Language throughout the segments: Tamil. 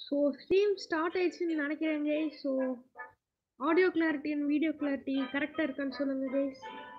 ஸோ ஸ்ட்ரீம் ஸ்டார்ட் ஆயிடுச்சுன்னு நினைக்கிறேன் guys so audio clarity and video clarity கரெக்டாக இருக்கான்னு சொல்லுங்கள் கைஸ்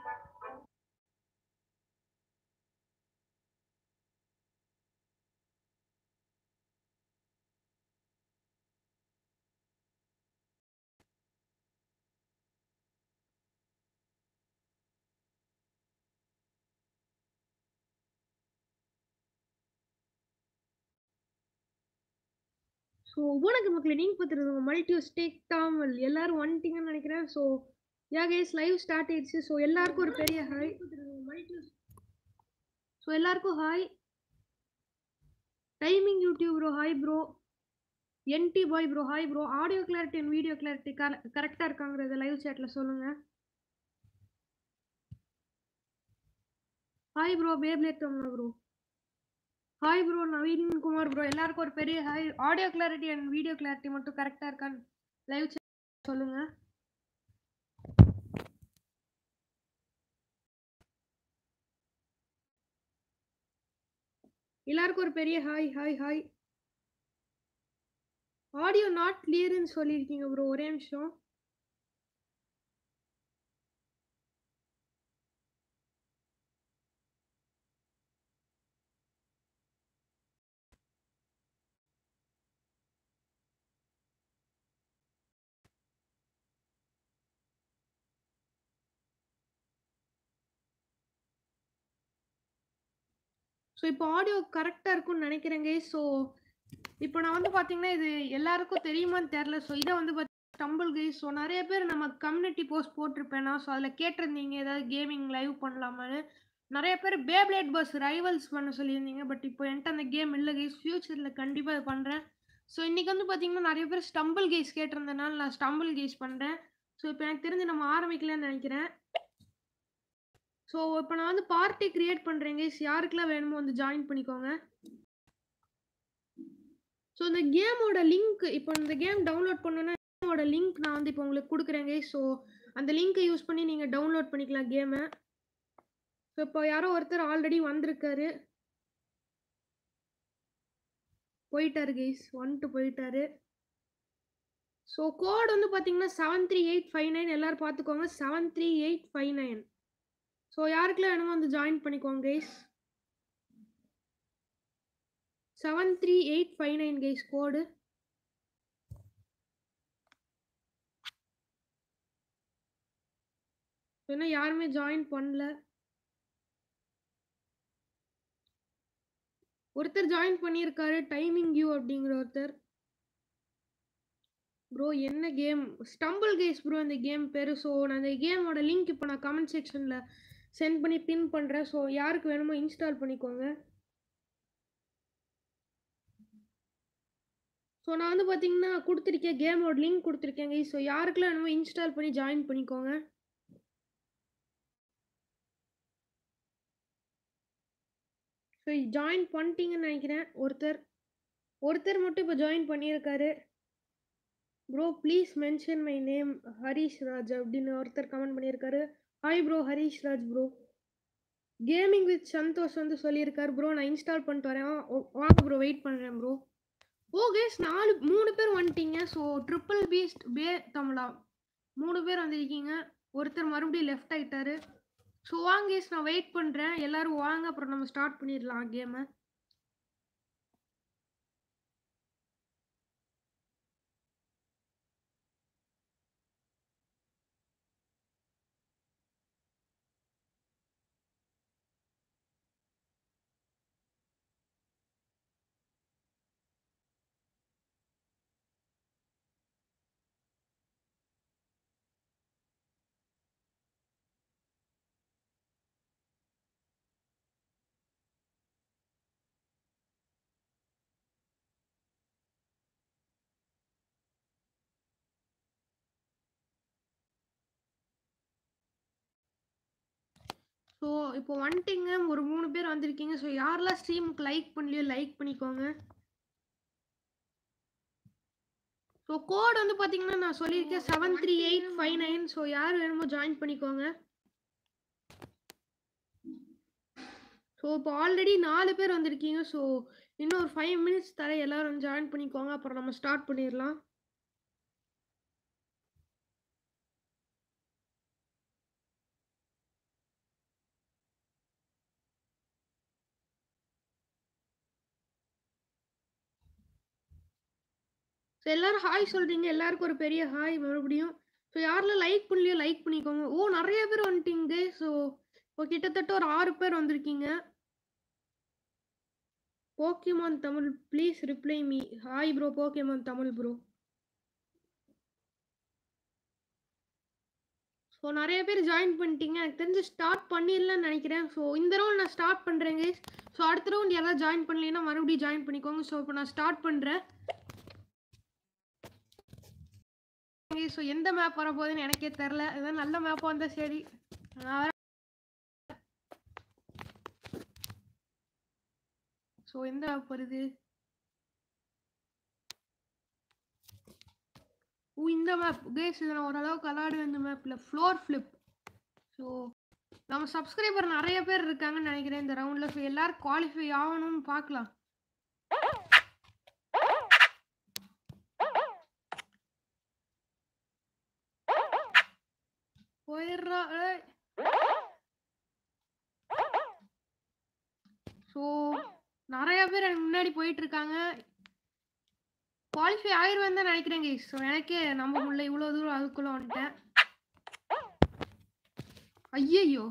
ஸோ உனக்கு மக்களே நீங்கள் பார்த்துருங்க மல்டி ஸ்டேக் டாமல் எல்லாரும் வந்துட்டீங்கன்னு நினைக்கிறேன் so ya guys live start ஆயிடுச்சு ஸோ எல்லாருக்கும் ஒரு பெரிய ஹாய் ஸோ எல்லாருக்கும் hi timing YouTube bro hi bro என்டி bye bro hi bro audio clarity and video clarity கரெக்டாக இருக்காங்கிறத லைவ் சேட்டில் சொல்லுங்கள் hi bro Beyblade Tamil bro hi bro Naveen Kumar bro எல்லாருக்கும் ஒரு பெரிய hi audio clarity and video clarity மட்டும் கரெக்டாக இருக்கான்னு லைவ் சொல்லுங்க எல்லாருக்கும் ஒரு பெரிய hi hi hi audio not கிளியர்னு சொல்லியிருக்கீங்க ப்ரோ ஒரே நிமிஷம் ஸோ இப்போ ஆடியோ கரெக்டாக இருக்கும்னு நினைக்கிறேங்க ஸோ இப்போ நான் வந்து பார்த்தீங்கன்னா இது எல்லாருக்கும் தெரியுமான்னு தெரில ஸோ இதை வந்து டம்பிள் கைஸ் ஸோ நிறைய பேர் நம்ம கம்யூனிட்டி போஸ்ட் போட்டிருப்பேனா ஸோ அதில் கேட்டிருந்தீங்க ஏதாவது கேமிங் லைவ் பண்ணலாமான்னு நிறைய பேர் பேப்லேட் பஸ் ரைவல்ஸ் பண்ண சொல்லியிருந்தீங்க பட் இப்போ என்கிட்ட அந்த கேம் இல்லை கைஸ் ஃப்யூச்சரில் கண்டிப்பாக இது பண்ணுறேன் ஸோ இன்றைக்கி வந்து பார்த்தீங்கன்னா நிறைய பேர் ஸ்டம்பிள் கேஸ் கேட்டிருந்தனால நான் ஸ்டம்பிள் கேஸ் பண்ணுறேன் ஸோ இப்போ எனக்கு தெரிஞ்சு நம்ம ஆரம்பிக்கலாம்னு நினைக்கிறேன் ஸோ இப்போ நான் வந்து பார்ட்டி கிரியேட் பண்ணுறேங்க யாருக்கெல்லாம் வேணுமோ வந்து ஜாயின் பண்ணிக்கோங்க ஸோ இந்த கேமோட லிங்க் இப்போ இந்த கேம் டவுன்லோட் பண்ணணுன்னா கேமோட லிங்க் நான் வந்து இப்போ உங்களுக்கு கொடுக்குறேங்க ஸோ அந்த லிங்க்கை யூஸ் பண்ணி நீங்கள் டவுன்லோட் பண்ணிக்கலாம் கேமை ஸோ இப்போ யாரோ ஒருத்தர் ஆல்ரெடி வந்திருக்காரு போயிட்டாரு கைஸ் வந்துட்டு போயிட்டாரு ஸோ கோட் வந்து பார்த்தீங்கன்னா seven three eight five nine எல்லோரும் பார்த்துக்கோங்க seven three eight five nine so யாருக்கெல்லாம் வேணுமோ வந்து ஜாயின் பண்ணிக்கோங்க guys seven three eight five nine guys code இன்னும் யாருமே ஜாயின் பண்ணல ஒருத்தர் ஜாயின் பண்ணியிருக்காரு டைமிங் யூ அப்படிங்கிற ஒருத்தர் ப்ரோ என்ன கேம் ஸ்டம்பிள் கேஸ் ப்ரோ இந்த கேம் பேர் ஸோ நான் இந்த கேமோட லிங்க் இப்போ நான் கமெண்ட் செக்ஷனில் சென்ட் பண்ணி பின் பண்ணுறேன் ஸோ யாருக்கு வேணுமோ இன்ஸ்டால் பண்ணிக்கோங்க ஸோ நான் வந்து பார்த்தீங்கன்னா கொடுத்துருக்கேன் கேமோட லிங்க் கொடுத்துருக்கேங்க ஸோ யாருக்கெல்லாம் வேணுமோ இன்ஸ்டால் பண்ணி ஜாயின் பண்ணிக்கோங்க ஸோ ஜாயின் பண்ணிட்டீங்கன்னு நினைக்கிறேன் ஒருத்தர் ஒருத்தர் மட்டும் இப்போ ஜாயின் பண்ணியிருக்காரு bro please mention my name Harish Raj அப்படின்னு ஒருத்தர் கமெண்ட் பண்ணியிருக்காரு hi bro Harish Raj bro gaming with Santhosh வந்து சொல்லியிருக்காரு ப்ரோ நான் இன்ஸ்டால் பண்ணிட்டு வரேன் வாங்க ப்ரோ வெயிட் பண்ணுறேன் ப்ரோ ஓ கேஸ் நாலு மூணு பேர் வந்துட்டீங்க ஸோ ட்ரிப்பிள் பீஸ்ட் பே தமிழா மூணு பேர் வந்திருக்கீங்க ஒருத்தர் மறுபடியும் லெஃப்ட் ஆகிட்டாரு ஸோ வாங்க கேஸ் நான் வெயிட் பண்ணுறேன் எல்லோரும் வாங்க அப்புறம் நம்ம ஸ்டார்ட் பண்ணிடலாம் கேமை ஸோ இப்போ வந்துட்டீங்க ஒரு மூணு பேர் வந்திருக்கீங்க ஸோ யாரெல்லாம் ஸ்ட்ரீமுக்கு லைக் பண்ணலையோ லைக் பண்ணிக்கோங்க ஸோ கோட் வந்து பார்த்தீங்கன்னா நான் சொல்லியிருக்கேன் seven three eight five nine so யார் வேணுமோ ஜாயின் பண்ணிக்கோங்க ஸோ இப்போ ஆல்ரெடி நாலு பேர் வந்திருக்கீங்க ஸோ இன்னும் ஒரு ஃபைவ் மினிட்ஸ் தர எல்லாரும் ஜாயின் பண்ணிக்கோங்க அப்புறம் நம்ம ஸ்டார்ட் பண்ணிடலாம் ஸோ எல்லாரும் ஹாய் சொல்றீங்க எல்லாருக்கும் ஒரு பெரிய ஹாய் மறுபடியும் ஸோ யாரெல்லாம் லைக் பண்ணலையோ லைக் பண்ணிக்கோங்க ஓ நிறைய பேர் வந்துட்டீங்க ஸோ இப்போ கிட்டத்தட்ட ஒரு ஆறு பேர் வந்திருக்கீங்க Pokemon Tamil please reply me hi bro Pokemon Tamil bro so நிறைய பேர் ஜாயின் பண்ணிட்டீங்க எனக்கு தெரிஞ்சு ஸ்டார்ட் பண்ணிடலன்னு நினைக்கிறேன் ஸோ இந்த ரவுண்ட் நான் ஸ்டார்ட் பண்ணுறேங்க ஸோ அடுத்த ரவுண்ட் யாராவது ஜாயின் பண்ணலைன்னா மறுபடியும் ஜாயின் பண்ணிக்கோங்க ஸோ இப்போ நான் ஸ்டார்ட் பண்ணுறேன் ஸோ எந்த மேப் வர போகுதுன்னு எனக்கே தெரில ஏதாவது நல்ல மேப்பாக வந்தால் சரி நான் வேற ஸோ எந்த மேப் வருது ஓ இந்த மேப் கேஸ் இது நான் ஓரளவுக்கு விளாடுவேன் இந்த மேப்பில் ஃப்ளோர் ஃப்ளிப் ஸோ நம்ம சப்ஸ்கிரைபர் நிறைய பேர் இருக்காங்கன்னு நினைக்கிறேன் இந்த ரவுண்டில் ஸோ எல்லாரும் குவாலிஃபை ஆகணும்னு பார்க்கலாம் போயிடுறா ஸோ நிறைய பேர் எனக்கு முன்னாடி போயிட்டு இருக்காங்க குவாலிஃபை ஆயிடுவேன் தான் நினைக்கிறேன் கைஸ் ஸோ எனக்கே நம்ப முடியல இவ்வளோ தூரம் அதுக்குள்ளே வந்துட்டேன் ஐயையோ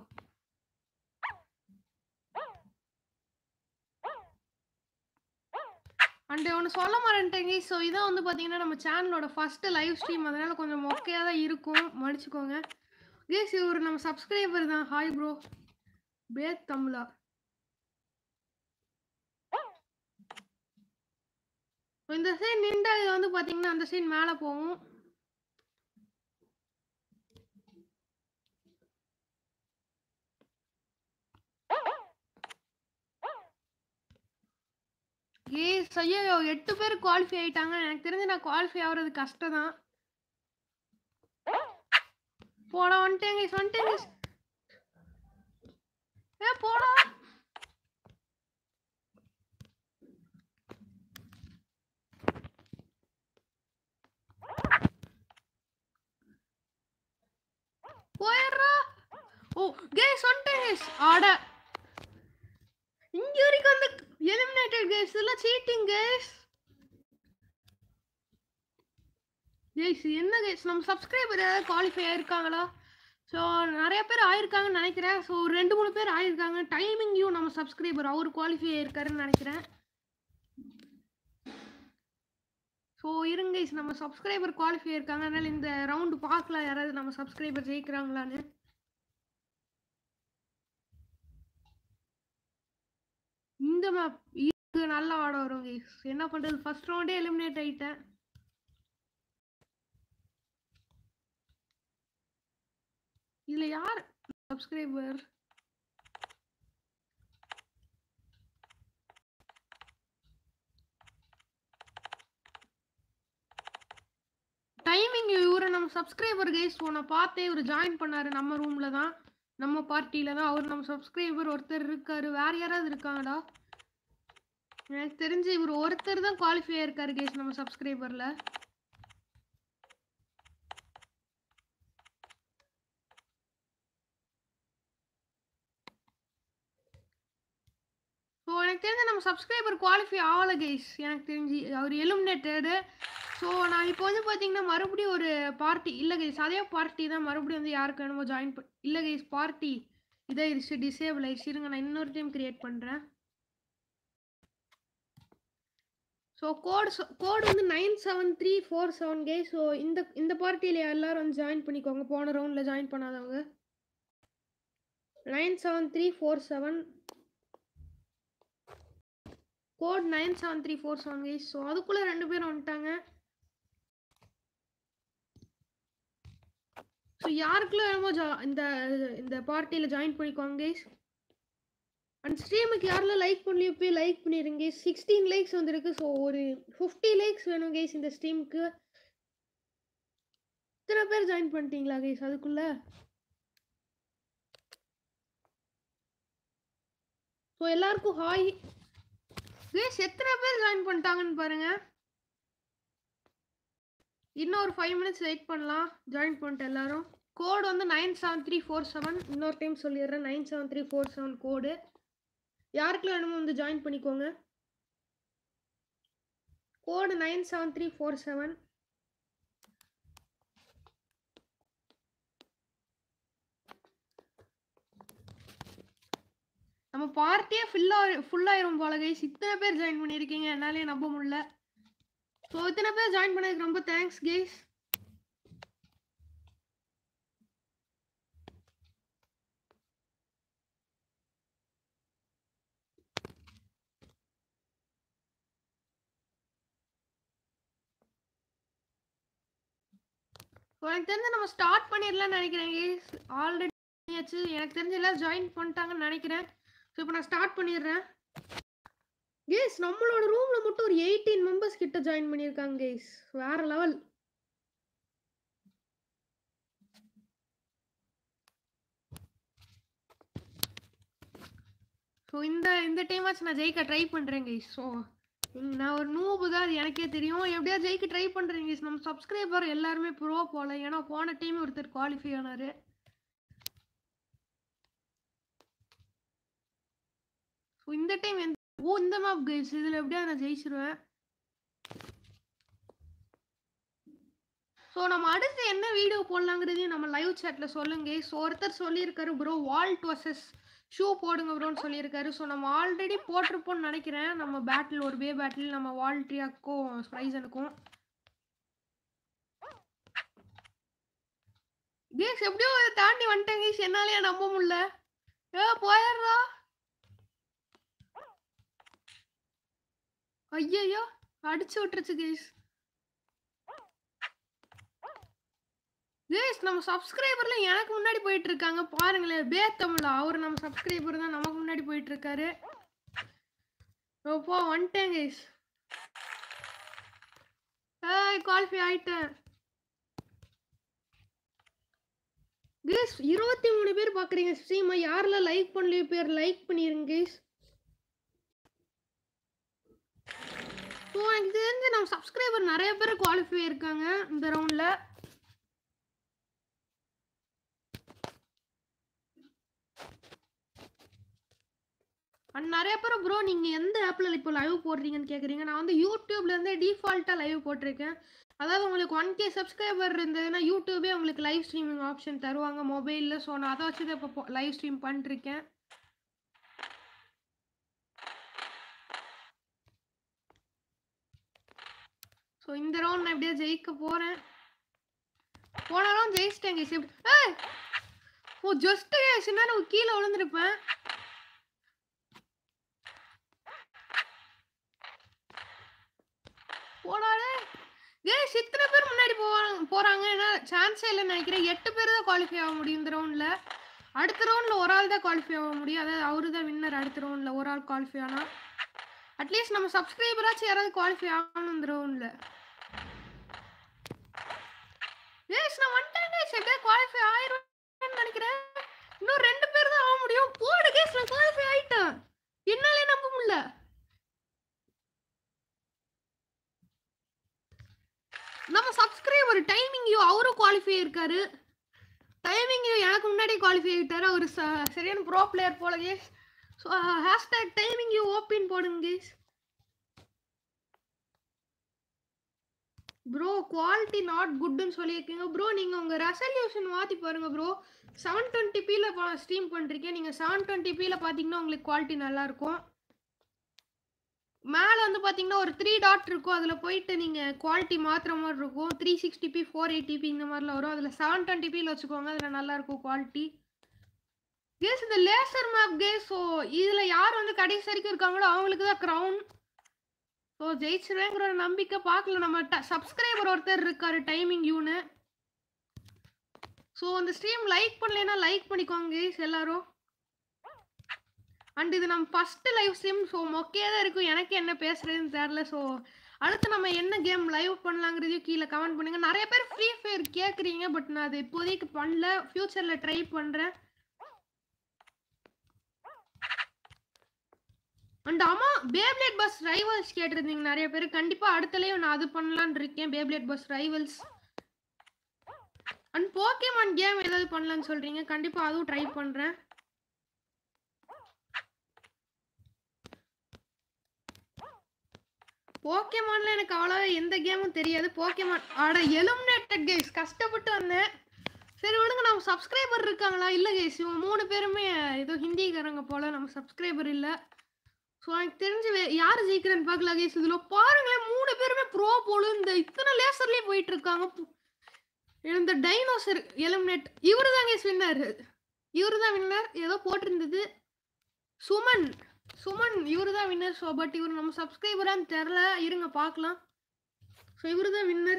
அண்ட் ஒன்று சொல்ல மாட்டேன் கைஸ் ஸோ இதான் வந்து பார்த்தீங்கன்னா நம்ம சேனலோட ஃபஸ்ட்டு லைவ் ஸ்ட்ரீம் அதனால கொஞ்சம் மொக்கையாக தான் இருக்கும் மன்னிச்சுக்கோங்க கேஸ் இவர் நம்ம சப்ஸ்கிரைபர் தான் ஹாய் ப்ரோ பேத் தமிழா இந்த சைடு நின்றா இது வந்து பாத்தீங்கன்னா அந்த சைடு மேலே போகும் ஏ ஐயோ எட்டு பேர் குவாலிஃபை ஆயிட்டாங்க எனக்கு தெரிஞ்சு நான் குவாலிஃபை ஆகுறது கஷ்டம் தான் போடா வந்துட்டேங்க வந்துட்டேங்க ஏ போடா போயிடுறா ஓ கேஸ் வந்துட்டேன் கேஸ் ஆட இங்க வரைக்கும் வந்து எலிமினேட்டட் கேஸ் இதெல்லாம் சீட்டிங் கேஸ் கேஸ் என்ன கேஸ் நம்ம சப்ஸ்கிரைபர் ஏதாவது குவாலிஃபை ஆயிருக்காங்களா ஸோ நிறைய பேர் ஆயிருக்காங்கன்னு நினைக்கிறேன் ஸோ ஒரு ரெண்டு மூணு பேர் ஆயிருக்காங்க டைமிங்கையும் நம்ம சப்ஸ்கிரைபர் அவர் குவாலிஃபை ஆயிருக்காருன்னு நினைக்கிறேன் ஸோ இருங்க guys, நம்ம சப்ஸ்கிரைபர் குவாலிஃபை இருக்காங்க அதனால இந்த ரவுண்டு பார்க்கலாம் யாராவது நம்ம சப்ஸ்கிரைபர் ஜெயிக்கிறாங்களான்னு இந்த மேப் இது நல்லா ஆட வரும் guys. என்ன பண்றது ஃபர்ஸ்ட் ரவுண்டே எலிமினேட் ஆயிட்டேன் இதுல யார் சப்ஸ்கிரைபர் டைமிங் இவரை நம்ம சப்ஸ்கிரைபர் கைஸ் உன்னை பார்த்தே இவர் ஜாயின் பண்ணாரு நம்ம ரூம்ல தான் நம்ம பார்ட்டியில தான் அவர் நம்ம சப்ஸ்கிரைபர் ஒருத்தர் இருக்காரு வேற யாராவது இருக்காங்கடா எனக்கு தெரிஞ்சு இவர் ஒருத்தர் தான் குவாலிஃபை ஆயிருக்காரு கேஸ் நம்ம சப்ஸ்கிரைபர்ல ஸோ எனக்கு தெரிஞ்சு நம்ம சப்ஸ்கிரைபர் குவாலிஃபை ஆகலை கைஸ் எனக்கு தெரிஞ்சு அவர் எலிமினேட்டடு ஸோ நான் இப்போ வந்து பார்த்தீங்கன்னா மறுபடியும் ஒரு பார்ட்டி இல்லை கைஸ் அதே பார்ட்டி தான் மறுபடியும் வந்து யாருக்கு வேணுமோ ஜாயின் பண்ண இல்லை கைஸ் பார்ட்டி இதே இருச்சு டிசேபிள் ஆயிடுச்சு இருங்க நான் இன்னொரு டைம் கிரியேட் பண்ணுறேன் ஸோ கோட் கோடு வந்து nine seven three four seven K so இந்த இந்த பார்ட்டியில் எல்லாரும் வந்து ஜாயின் பண்ணிக்கோங்க போன ரவுண்டில் ஜாயின் பண்ணாதவங்க nine seven three four seven code nine seven three four seven guys so அதுக்குள்ளே ரெண்டு பேரும் வந்துட்டாங்க ஸோ யாருக்குள்ள வேணுமோ ஜா இந்த இந்த பார்ட்டியில் ஜாயின் பண்ணிக்கோங்க கைஸ் அண்ட் ஸ்ட்ரீமுக்கு யாரெல்லாம் லைக் பண்ணலையோ போய் லைக் பண்ணிடுங்க சிக்ஸ்டீன் லைக்ஸ் வந்திருக்கு ஸோ ஒரு ஃபிஃப்டி லைக்ஸ் வேணும் கைஸ் இந்த ஸ்ட்ரீமுக்கு இத்தனை பேர் ஜாயின் பண்ணிட்டீங்களா கைஸ் அதுக்குள்ள ஸோ எல்லாருக்கும் ஹாய் கேஸ் எத்தனை பேர் ஜாயின் பண்ணிட்டாங்கன்னு பாருங்க இன்னும் ஒரு ஃபைவ் மினிட்ஸ் வெயிட் பண்ணலாம் ஜாயின் பண்ணிட்டு எல்லாரும் கோடு வந்து nine seven three four seven இன்னொரு டைம் சொல்லிடுறேன் nine seven three four seven code யாருக்கெல்லாம் வேணுமோ வந்து ஜாயின் பண்ணிக்கோங்க code nine seven three four seven நம்ம பார்ட்டியே ஃபுல்லாக ஃபுல்லாயிரும் போல கைஸ் இத்தனை பேர் ஜாயின் பண்ணியிருக்கீங்க என்னாலே நம்ப முடியல ஸோ இத்தனை பேர் ஜாயின் பண்ணதுக்கு ரொம்ப தேங்க்ஸ் கைஸ் எனக்கு தெரிஞ்சு நம்ம ஸ்டார்ட் பண்ணிடலாம்னு நினைக்கிறேன் கைஸ் ஆல்ரெடி பண்ணியாச்சு எனக்கு தெரிஞ்சு எல்லாரும் ஜாயின் பண்ணிட்டாங்கன்னு நினைக்கிறேன் ஸோ இப்போ நான் ஸ்டார்ட் பண்ணிடுறேன் கேஸ் நம்மளோட ரூம்ல மட்டும் ஒரு எயிட்டீன் மெம்பர்ஸ் கிட்ட ஜாயின் பண்ணியிருக்காங்க கேஸ் வேற லெவல் ஸோ இந்த இந்த டைம் ஆச்சு நான் ஜெயிக்க ட்ரை பண்ணுறேன் கைஸ் ஸோ நான் ஒரு நூபு தான் அது எனக்கே தெரியும் எப்படியா ஜெயிக்க ட்ரை பண்ணுறேன் கைஸ் நம்ம சப்ஸ்கிரைபர் எல்லாருமே ப்ரோ போல ஏன்னா போன டைம் ஒருத்தர் குவாலிஃபை ஆனார் ஸோ இந்த டைம் எந்த ஓ இந்த மேப் கைஸ் இதில் எப்படியா நான் ஜெயிச்சிருவேன் ஸோ நம்ம அடுத்து என்ன வீடியோ போடலாங்கிறதையும் நம்ம லைவ் சேட்டில் சொல்லுங்க ஸோ ஒருத்தர் சொல்லியிருக்காரு ப்ரோ வால்ட் வர்சஸ் ஷூ போடுங்க ப்ரோன்னு சொல்லியிருக்காரு ஸோ நம்ம ஆல்ரெடி போட்டிருப்போம்னு நினைக்கிறேன் நம்ம பேட்டில் ஒரு பே பேட்டில் நம்ம வால்ட்ரியாக்கும் ஸ்ப்ரைசனுக்கும் கேஸ் எப்படியோ இதை தாண்டி வந்துட்டேன் கேஸ் என்னாலே நம்ப முடியல ஏ போயிடுறா ஐயையோ அடிச்சு விட்டுருச்சு கேஸ் கேஸ் நம்ம சப்ஸ்கிரைபர்ல எனக்கு முன்னாடி போயிட்டு இருக்காங்க பாருங்களேன் பே தமிழ் அவர் நம்ம சப்ஸ்கிரைபர் தான் நமக்கு முன்னாடி போயிட்டு இருக்காரு போ வந்துட்டேன் கேஸ் ஏய் குவாலிஃபை ஆயிட்டேன் கேஸ் இருபத்தி மூணு பேர் பார்க்குறீங்க ஸ்ட்ரீமை யாரெல்லாம் லைக் பண்ணலையோ பேர் லைக் பண்ணிருங்க கேஸ் ஸோ எனக்கு தெரிஞ்சு நம்ம சப்ஸ்கிரைபர் நிறைய பேர் குவாலிஃபை இருக்காங்க இந்த ரவுண்டில் அண்ட் நிறைய பேர் ப்ரோ நீங்கள் எந்த ஆப்பில் இப்போ லைவ் போடுறீங்கன்னு கேட்குறீங்க நான் வந்து யூடியூப்லேருந்தே டிஃபால்ட்டாக லைவ் போட்டிருக்கேன் அதாவது உங்களுக்கு ஒன் கே சப்ஸ்கிரைபர் இருந்ததுன்னா யூடியூபே உங்களுக்கு லைவ் ஸ்ட்ரீமிங் ஆப்ஷன் தருவாங்க மொபைலில் ஸோ நான் அதை வச்சு தான் இப்போ லைவ் ஸ்ட்ரீம் பண்ணிருக்கேன் ஸோ இந்த ரவுண்ட் நான் எப்படியா ஜெயிக்க போகிறேன் போன ரவுண்ட் ஜெயிச்சிட்டேங்க எப்படி ஏய் ஓ ஜஸ்ட்டு சின்ன நான் கீழே விழுந்திருப்பேன் போனாலே கேஸ் இத்தனை பேர் முன்னாடி போவாங்க போகிறாங்க ஏன்னா சான்ஸே இல்லைன்னு நினைக்கிறேன் எட்டு பேர் தான் குவாலிஃபை ஆக முடியும் இந்த ரவுண்டில் அடுத்த ரவுண்டில் ஒரு ஆள் தான் குவாலிஃபை ஆக முடியும் அதாவது அவரு தான் வின்னர் அடுத்த ரவுண்டில் ஒரு ஆள் குவாலிஃபை ஆனால் அட்லீஸ்ட் நம்ம சப்ஸ்கிரைபராச்சும் யாராவது குவாலிஃபை ஆகணும் இந்த ரவுண்டில் கேஸ் நான் வந்துட்டேன் கேஸ் எப்படியா குவாலிஃபை ஆயிருவேன்னு நினைக்கிறேன் இன்னும் ரெண்டு பேர் தான் ஆக முடியும் போடு கேஸ் நான் குவாலிஃபை ஆயிட்டேன் என்னாலே நம்ப முடியல நம்ம சப்ஸ்கிரைபர் டைமிங் யூ அவரும் குவாலிஃபை இருக்காரு டைமிங் யூ எனக்கு முன்னாடி குவாலிஃபை ஆகிட்டாரு அவர் ச- சரியான ப்ரோ பிளேயர் போல guys so hashtag timing U open போடுங்க கேஸ் ப்ரோ குவாலிட்டி நாட் குட்னு சொல்லியிருக்கீங்க ப்ரோ நீங்கள் உங்கள் ரெசல்யூஷன் மாற்றி பாருங்கள் ப்ரோ செவன் டுவெண்ட்டி பியில் ஸ்ட்ரீம் பண்ணுறீங்க நீங்கள் செவன் டுவெண்ட்டி பியில் பார்த்தீங்கன்னா உங்களுக்கு குவாலிட்டி நல்லாயிருக்கும் மேலே வந்து பார்த்தீங்கன்னா ஒரு த்ரீ டாட் இருக்கும் அதில் போயிட்டு நீங்கள் குவாலிட்டி மாற்றுற மாதிரி இருக்கும் three sixty P four eighty P இந்த மாதிரிலாம் வரும் அதில் செவன் டுவெண்ட்டி பியில் வச்சுக்கோங்க அதில் நல்லாயிருக்கும் குவாலிட்டி கேஸ் இந்த லேசர் மேப் கேஸ் ஸோ இதில் யார் வந்து கடைசி வரைக்கும் இருக்காங்களோ அவங்களுக்கு தான் க்ரௌன் ஸோ ஜெயிச்சிருவேங்கிற ஒரு நம்பிக்கை பார்க்கல நம்ம ட சப்ஸ்கிரைபர் ஒருத்தர் இருக்காரு டைமிங் யூனு ஸோ அந்த ஸ்ட்ரீம் லைக் பண்ணலைன்னா லைக் பண்ணிக்கோங்க guys எல்லாரும் அண்ட் இது நம்ம ஃபஸ்ட்டு லைவ் ஸ்ட்ரீம் ஸோ மொக்கையாக தான் இருக்கும் எனக்கு என்ன பேசுறதுன்னு தெரில ஸோ அடுத்து நம்ம என்ன கேம் லைவ் பண்ணலாங்கிறதையும் கீழே கமெண்ட் பண்ணுங்க நிறைய பேர் ஃப்ரீ ஃபயர் கேட்குறீங்க பட் நான் அது இப்போதைக்கு பண்ணல ஃப்யூச்சரில் ட்ரை பண்ணுறேன் அண்ட் ஆமா பேப்ளேட் பஸ் ரைவல்ஸ் கேட்டிருந்தீங்க நிறைய பேர் கண்டிப்பா அடுத்தலையும் நான் அது பண்ணலாம்னு இருக்கேன் Beyblade burst rivals and Pokemon game ஏதாவது பண்ணலாம்னு சொல்றீங்க கண்டிப்பா அதுவும் ட்ரை பண்றேன் போக்கேமான்ல எனக்கு அவ்வளோவா எந்த கேமும் தெரியாது போக்கேமான் ஆட எலுமினேட்டட் கைஸ் கஷ்டப்பட்டு வந்தேன் சரி விடுங்க நம்ம சப்ஸ்கிரைபர் இருக்காங்களா இல்லை கைஸ் இவங்க மூணு பேருமே ஏதோ ஹிந்திக்காரங்க போல நம்ம சப்ஸ்கிரைபர் இல்லை ஸோ எனக்கு தெரிஞ்சு வே- யார் ஜெயிக்கிறேன்னு பார்க்கல கைஸ் இதில் பாருங்களேன் மூணு பேருமே ப்ரோ போல இந்த இத்தனை லேசர்லேயே போயிட்டு இருக்காங்க பு- இந்த டைனோசர் எலிமினேட் இவரு தான் கைஸ் வின்னர் இவரு தான் வின்னர் ஏதோ போட்டிருந்தது சுமன் சுமன் இவரு தான் வின்னர் ஸோ பட் இவர் நம்ம சப்ஸ்கிரைபரான்னு தெரில இருங்க பார்க்கலாம் ஸோ இவரு தான் வின்னர்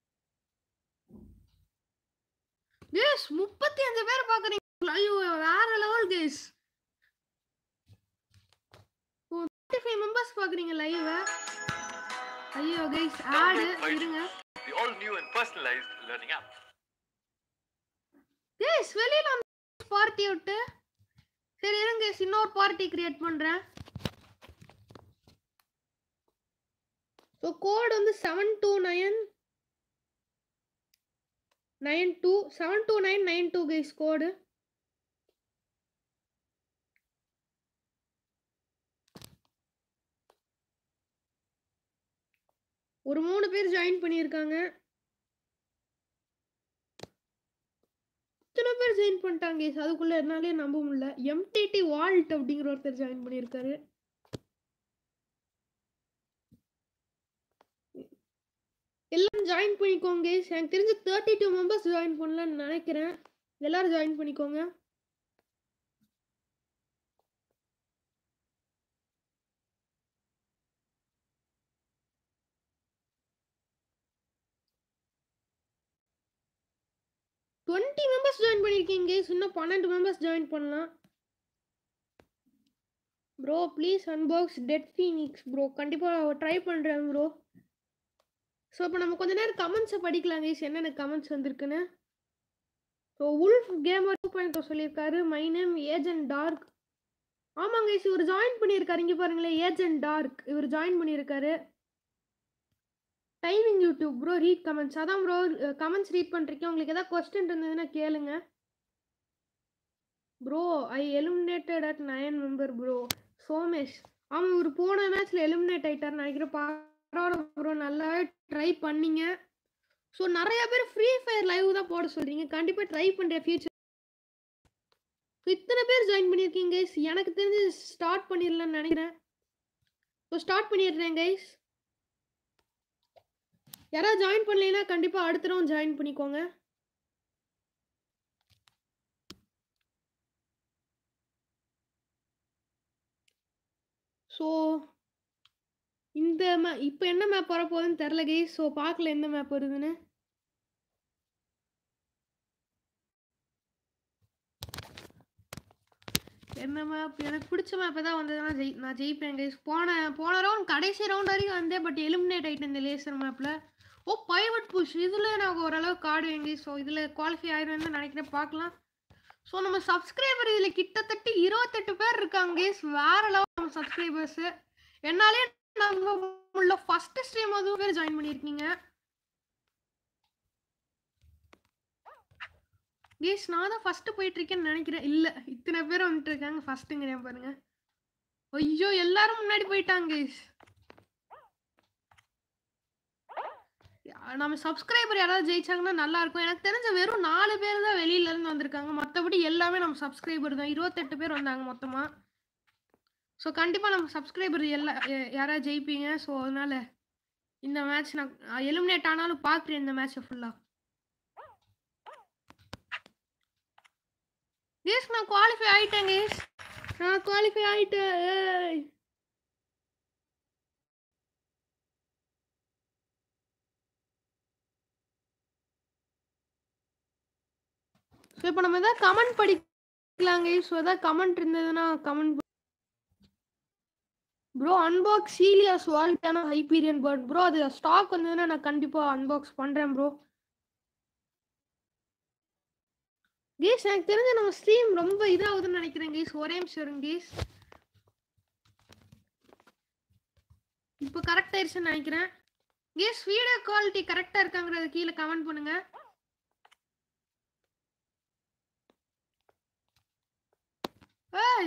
கேஸ் முப்பத்தி அஞ்சு பேர் பார்க்குறீங்க ஐயோ வேற level guys thirty five members பார்க்குறீங்க லைவ் ஐயோ கைஸ் ஆடு இருங்க The all new and personalized learning app. Guys வெளியில பார்ட்டி விட்டு சரி இருங்க guys, இன்னொரு பார்ட்டி கிரியேட் பண்றேன் ஸோ கோட் வந்து seven two nine nine two seven two nine nine two guys code ஒரு மூணு பேர் ஜாயின் பண்ணியிருக்காங்க இத்தனை பேர் ஜாயின் பண்ணிட்டாங்க guys. அதுக்குள்ள என்னாலே நம்ப முடியல எம்டிடி வால்ட் அப்படிங்கிற ஒருத்தர் ஜாயின் பண்ணியிருக்காரு எல்லாம் ஜாயின் பண்ணிக்கோங்க guys. எனக்கு தெரிஞ்சு தேர்ட்டி டூ மெம்பர்ஸ் ஜாயின் பண்ணலாம்னு நினைக்கிறேன் எல்லாரும் ஜாயின் பண்ணிக்கோங்க டுவெண்ட்டி மெம்பர்ஸ் ஜாயின் பண்ணியிருக்கீங்க guys. இன்னும் பன்னெண்டு மெம்பர்ஸ் ஜாயின் பண்ணலாம் bro please unbox dead Phoenix bro கண்டிப்பாக ட்ரை பண்ணுறேன் ப்ரோ ஸோ இப்போ நம்ம கொஞ்ச நேரம் கமெண்ட்ஸை படிக்கலாம் கைஸ் என்னென்ன கமெண்ட்ஸ் வந்திருக்குன்னு so wolf gamer two point சொல்லியிருக்காரு மை நேம் ஏஜென்ட் டார்க் ஆமாங்க கைஸ் இவர் ஜாயின் பண்ணியிருக்காரு இங்கே பாருங்களேன் ஏஜென்ட் டார்க் இவர் ஜாயின் பண்ணியிருக்காரு timing YouTube bro read comments அதான் ப்ரோ கமெண்ட்ஸ் ரீட் பண்ணிருக்கேன் உங்களுக்கு ஏதாவது கொஸ்டின் இருந்ததுன்னா கேளுங்க bro I eliminated at nine member bro Somesh ஆமாம் இவர் போன மேட்ச்சில் எலிமினேட் ஆயிட்டார் நினைக்கிறேன் பரவாயில்ல ப்ரோ நல்லா ட்ரை பண்ணீங்க ஸோ நிறைய பேர் ஃப்ரீ ஃபயர் லைவ் தான் போட சொல்கிறீங்க கண்டிப்பாக ட்ரை பண்ணுறேன் ஃபியூச்சர் ஸோ இத்தனை பேர் ஜாயின் பண்ணியிருக்கீங்க கைஸ் எனக்கு தெரிஞ்சு ஸ்டார்ட் பண்ணிடலாம்னு நினைக்கிறேன் ஸோ ஸ்டார்ட் பண்ணிடுறேன் கைஸ் யாராவது ஜாயின் பண்ணலைன்னா கண்டிப்பாக அடுத்த ரவுண்ட் ஜாயின் பண்ணிக்கோங்க ஸோ இந்த மே இப்போ என்ன மேப் வரப்போகுதுன்னு தெரில கைஸ் ஸோ பார்க்கல எந்த மேப் வருதுன்னு என்ன மேப் எனக்கு பிடிச்ச மேப் தான் வந்ததுன்னா ஜெய் நான் ஜெயிப்பேன் கைஸ் போன போன ரவுண்ட் கடைசி ரவுண்ட் வரைக்கும் வந்தேன் பட் எலிமினேட் ஆகிட்டேன் இந்த லேசர் மேப்பில் ஓ பைவட் புஷ் இதில் நான் ஓரளவுக்கு ஆடுவேன் கைஸ் ஸோ இதில் குவாலிஃபை ஆயிடுவேன்னு நினைக்கிறேன் பார்க்கலாம் ஸோ நம்ம சப்ஸ்கிரைபர் இதில் கிட்டத்தட்ட இருபத்தெட்டு பேர் இருக்காங்க கைஸ் வேற லெவல் நம்ம சப்ஸ்கிரைபர்ஸு என்னாலே நம்ம உள்ள ஃபர்ஸ்ட் ஸ்ட்ரீம் அதுவும் பேர் ஜாயின் பண்ணியிருக்கீங்க கேஸ் நான் தான் ஃபர்ஸ்ட் போயிட்டு இருக்கேன்னு நினைக்கிறேன் இல்ல இத்தனை பேர் வந்துட்டு இருக்காங்க ஃபர்ஸ்ட்டுங்கிறேன் பாருங்க ஐயோ எல்லாரும் முன்னாடி போயிட்டாங்க கேஸ் நம்ம சப்ஸ்கிரைபர் யாராவது ஜெயிச்சாங்கன்னா நல்லா இருக்கும் எனக்கு தெரிஞ்ச வெறும் நாலு பேர் தான் வெளியில இருந்து வந்திருக்காங்க மற்றபடி எல்லாமே நம்ம சப்ஸ்கிரைபர் தான் இருபத்தெட்டு பேர் வந்தாங்க மொத்தமா ஸோ கண்டிப்பாக நம்ம சப்ஸ்கிரைபர் எல்லா ய- யாராவது ஜெயிப்பீங்க ஸோ அதனால இந்த மேட்ச் நான் எலிமினேட் ஆனாலும் பார்க்குறேன் இந்த மேட்ச்சை ஃபுல்லாக கேஸ் நான் குவாலிஃபை ஆயிட்டேன் கேஸ் நான் குவாலிஃபை ஆயிட்டேன் ஏய். ஸோ இப்போ நம்ம எதாவது கமெண்ட் படிக்கலாம் கைஸ் ஸோ எதாவது கமெண்ட் இருந்ததுன்னா கமெண்ட் ப்ரோ அன்பாக்ஸ் சீலியஸ் வால்டான ஹைபீரியன் பேர்ட் ப்ரோ அது ஸ்டாக் வந்ததுன்னா நான் கண்டிப்பாக அன்பாக்ஸ் பண்ணுறேன் ப்ரோ கேஸ் எனக்கு தெரிஞ்ச நம்ம ஸ்ட்ரீம் ரொம்ப இதாகுதுன்னு நினைக்கிறேன் கேஸ் ஒரே நிமிஷம் இருங்க கேஸ் இப்போ கரெக்ட் ஆயிடுச்சுன்னு நினைக்கிறேன் கேஸ் வீடியோ குவாலிட்டி கரெக்டா இருக்காங்கிறத கீழே கமெண்ட் பண்ணுங்க ஏய்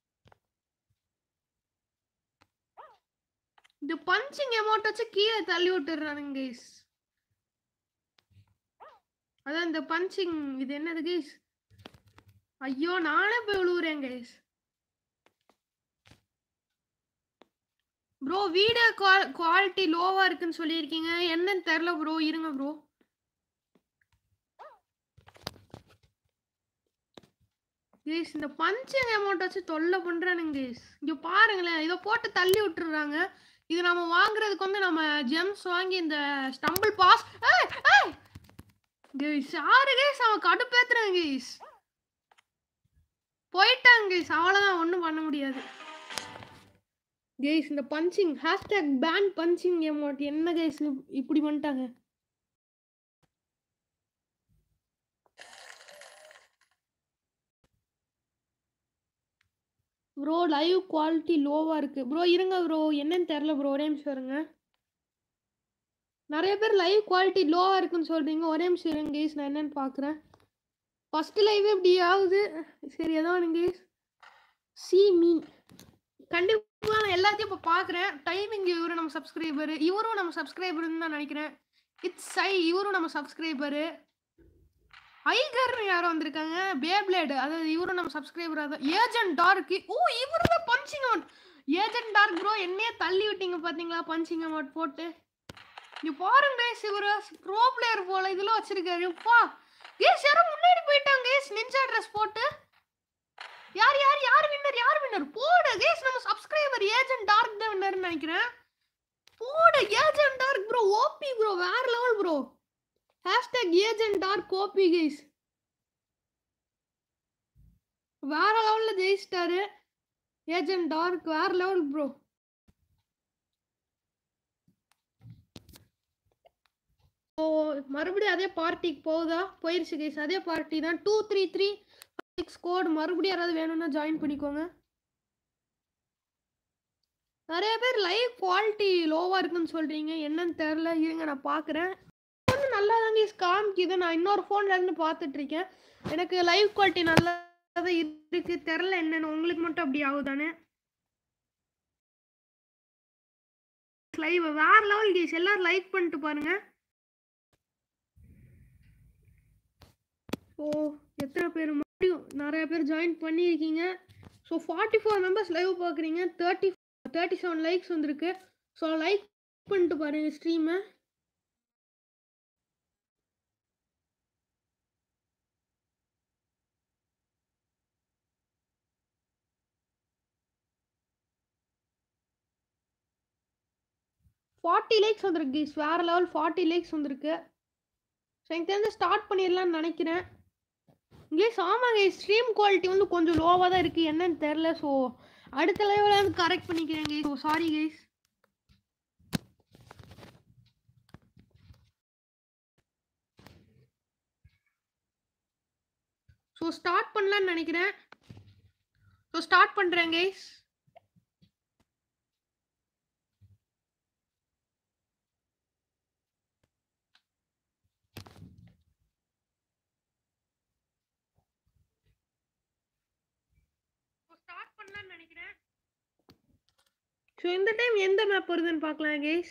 இந்த பஞ்சிங் அமௌண்ட் வச்சு கீழே தள்ளி விட்டுறானுங்க கேஸ் அதான் இந்த பஞ்சிங் இது என்னது கேஸ் ஐயோ நானே போய் விழுவுறேன் கேஸ் ப்ரோ வீடியோ குவாலிட்டி லோவா இருக்குன்னு சொல்லியிருக்கீங்க என்னன்னு தெரில ப்ரோ இருங்க ப்ரோ கேஸ் இந்த பஞ்சிங் அமௌண்ட் வச்சு தொல்லை பண்றானுங்க கேஸ் இங்க பாருங்களேன் இதை போட்டு தள்ளி விட்டுறாங்க இது நம்ம வாங்குறதுக்கு வந்து நம்ம ஜெம்ஸ் வாங்கி இந்த ஸ்டம்பிள் பாஸ் ஏய் ஏய் கேஸ் யாரு கேஸ் அவன் கடுப்பேத்துறாங்க கேஸ் போயிட்டாங்க கேஸ் அவ்வளோதான் ஒன்றும் பண்ண முடியாது கேஸ் இந்த punching hashtag ban punching amount என்ன கேஸ் இப்படி பண்ணிட்டாங்க ப்ரோ லைவ் குவாலிட்டி லோவாக இருக்குது ப்ரோ இருங்க ப்ரோ என்னன்னு தெரில ப்ரோ ஒரே நிமிஷம் இருங்க நிறைய பேர் லைவ் குவாலிட்டி லோவாக இருக்குன்னு சொல்கிறீங்க ஒரே நிமிஷம் இருங்க கேஸ் நான் என்னன்னு பார்க்குறேன் ஃபஸ்ட்டு லைவ் இப்படி ஆகுது சரி ஏதோ கேஸ் சி மீன் கண்டிப்பாக நான் எல்லாத்தையும் இப்போ பார்க்குறேன் டைமிங் இவரும் நம்ம சப்ஸ்கிரைபர் இவரும் நம்ம சப்ஸ்கிரைபர்னு தான் நினைக்கிறேன் இட்ஸ் சை இவரும் நம்ம சப்ஸ்கிரைபரு ஐகர்னு யாரோ வந்திருக்காங்க பேப்ளேடு அதாவது இவரும் நம்ம சப்ஸ்கிரைபர் அதான் ஏஜென்ட் டார்க் ஓ இவரு தான் punching amount agent dark bro என்னையே தள்ளி விட்டீங்க பார்த்தீங்களா பஞ்சிங் அமௌண்ட் போட்டு நீ பாருங்க guys, இவரு ப்ரோ பிளேயர் போல இதெல்லாம் வச்சிருக்காரு அப்பா கேஸ் யாரோ முன்னாடி போயிட்டாங்க கேஸ் நிஞ்சா ட்ரெஸ் போட்டு யார் யார் யார் வின்னர் யார் வின்னர் போடு கேஸ் நம்ம சப்ஸ்கிரைபர் ஏஜென்ட் டார்க் தான் வின்னர்னு நினைக்கிறேன் போடு agent dark bro OP bro வேற level bro hashtag agent dark OP guys வேற லெவல்ல ஜெயிச்சிட்டாரு ஏஜென்ட் டார்க் வேற லெவல் ப்ரோ ஓ மறுபடியும் அதே பார்ட்டிக்கு போகுதா போயிருச்சு கேஸ் அதே பார்ட்டி தான் two three three six code மறுபடியும் யாராவது வேணும்னா ஜாயின் பண்ணிக்கோங்க நிறைய பேர் லைவ் குவாலிட்டி லோவாக இருக்குன்னு சொல்கிறீங்க என்னன்னு தெரில இருங்க நான் பார்க்குறேன் ஃபோன் நல்லா தாங்க காமிக்குது நான் இன்னொரு ஃபோன்ல இருந்து பார்த்துட்டு இருக்கேன் எனக்கு லைவ் குவாலிட்டி நல்லா தான் இருக்கு தெரில என்னன்னு உங்களுக்கு மட்டும் அப்படி ஆகுதானே லைவ் வேற லெவல் கேஸ் எல்லாரும் லைக் பண்ணிட்டு பாருங்க ஸோ எத்தனை பேர் மறுபடியும் நிறைய பேர் ஜாயின் பண்ணியிருக்கீங்க so forty four members live பார்க்குறீங்க தேர்ட்டி தேர்ட்டி செவன் லைக்ஸ் வந்திருக்கு ஸோ லைக் பண்ணிட்டு பாருங்க ஸ்ட்ரீமை ஃபார்ட்டி லைக்ஸ் வந்திருக்கு guys. வேற லெவல் ஃபார்ட்டி லைக்ஸ் வந்திருக்கு ஸோ எனக்கு தெரிஞ்சு ஸ்டார்ட் பண்ணிடலாம்னு நினைக்கிறேன் இங்கிலீஷ் ஆமாங்க ஸ்ட்ரீம் குவாலிட்டி வந்து கொஞ்சம் லோவாக தான் இருக்குது என்னன்னு தெரில ஸோ அடுத்த லெவலில் வந்து கரெக்ட் பண்ணிக்கிறேன் guys so sorry guys so start பண்ணலான்னு நினைக்கிறேன் ஸோ ஸ்டார்ட் பண்ணுறேன் கைஸ் ஸ்டார்ட் பண்ணலாம்னு நினைக்கிறேன் ஸோ இந்த டைம் எந்த மேப் வருதுன்னு பார்க்கலாம் guys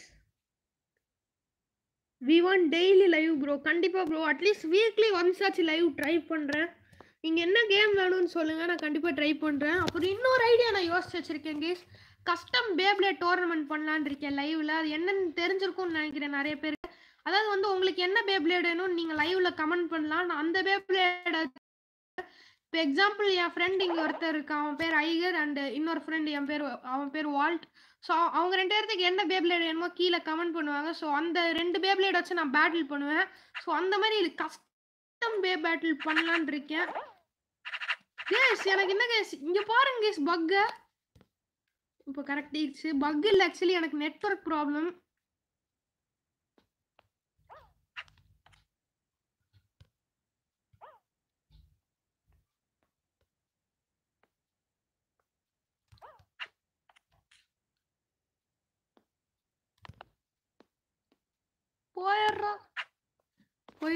we want daily live bro கண்டிப்பாக ப்ரோ அட்லீஸ்ட் வீக்லி ஒன்ஸ் ஆச்சு லைவ் ட்ரை பண்ணுறேன் நீங்கள் என்ன கேம் வேணும்னு சொல்லுங்கள் நான் கண்டிப்பாக ட்ரை பண்ணுறேன் அப்புறம் இன்னொரு ஐடியா நான் யோசிச்சு வச்சுருக்கேன் கேஸ் கஸ்டம் பேப்ளே டோர்னமெண்ட் பண்ணலான்னு இருக்கேன் லைவில் அது என்னன்னு தெரிஞ்சிருக்கும்னு நினைக்கிறேன் நிறைய பேர் அதாவது வந்து உங்களுக்கு என்ன பேப்ளேட் வேணும்னு நீங்கள் லைவ்ல கமெண்ட் பண்ணலாம் நான் அந்த பேப்ளேட் இப்போ எக்ஸாம்பிள் என் ஃப்ரெண்ட் இங்கே ஒருத்தர் இருக்கான் அவன் பேர் ஐகர் அண்ட் இன்னொரு ஃப்ரெண்ட் என் பேர் அவன் பேர் வால்ட் ஸோ அவங்க ரெண்டு பேர்த்துக்கு என்ன பேப்ளேட் வேணுமோ கீழே கமெண்ட் பண்ணுவாங்க ஸோ அந்த ரெண்டு பேப்ளேட் வச்சு நான் பேட்டில் பண்ணுவேன் ஸோ அந்த மாதிரி இது கஸ்டம் பே பேட்டில் பண்ணலான்னு இருக்கேன் கேஸ் எனக்கு என்ன கேஸ் இங்கே பாருங்க கேஸ் பக்கு இப்போ கரெக்ட் ஆயிடுச்சு பக் இல்லை ஆக்சுவலி எனக்கு நெட்ஒர்க் ப்ராப்ளம்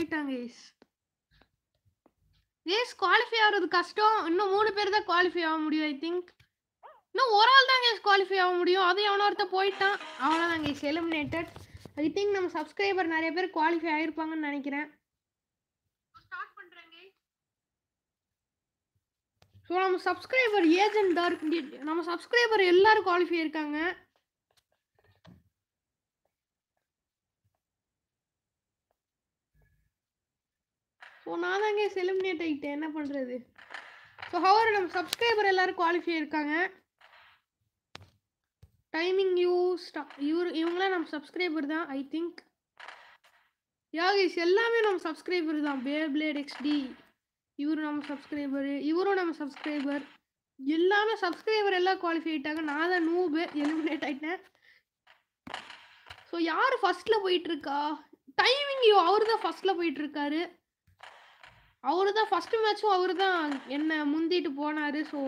ஆயிட்டாங்க கேஸ் கேஸ் குவாலிஃபை ஆகிறது கஷ்டம் இன்னும் மூணு பேர் தான் குவாலிஃபை ஆக முடியும் ஐ திங்க் இன்னும் ஒரு ஆள் தான் கேஸ் குவாலிஃபை ஆக முடியும் அது எவனோ ஒருத்தன் போயிட்டான் அவ்வளோதான் கேஸ் எலிமினேட்டட் ஐ திங்க் நம்ம சப்ஸ்கிரைபர் நிறைய பேர் குவாலிஃபை ஆயிருப்பாங்கன்னு நினைக்கிறேன் ஸ்டார்ட் பண்ணுறேன் கேஸ் ஸோ நம்ம சப்ஸ்கிரைபர் ஏஜென்ட் டார்க் நம்ம சப்ஸ்கிரைபர் எல்லாரும் குவாலிஃபை இருக்காங்க ஸோ நான் தாங்க எலிமினேட் ஆகிட்டேன் என்ன பண்ணுறது ஸோ ஹவர் நம்ம சப்ஸ்கிரைபர் எல்லாரும் குவாலிஃபை இருக்காங்க டைமிங் யூ ஸ்டா இவர் இவங்களாம் நம்ம சப்ஸ்கிரைபர் தான் ஐ திங்க் யாகிஸ் எல்லாமே நம்ம சப்ஸ்கிரைபர் தான் பே பிளேட் எக்ஸ்டி இவரும் நம்ம சப்ஸ்கிரைபரு இவரும் நம்ம சப்ஸ்கிரைபர் எல்லாமே சப்ஸ்கிரைபர் எல்லாம் குவாலிஃபை ஆயிட்டாங்க நான் தான் நூபு எலிமினேட் ஆயிட்டேன் ஸோ யார் ஃபர்ஸ்ட்ல போயிட்டு இருக்கா டைமிங் யூ அவர் தான் ஃபர்ஸ்ட்ல போயிட்டு இருக்காரு அவரு தான் ஃபர்ஸ்ட் மேட்சும் அவரு தான் என்ன முந்திட்டு போனாரு ஸோ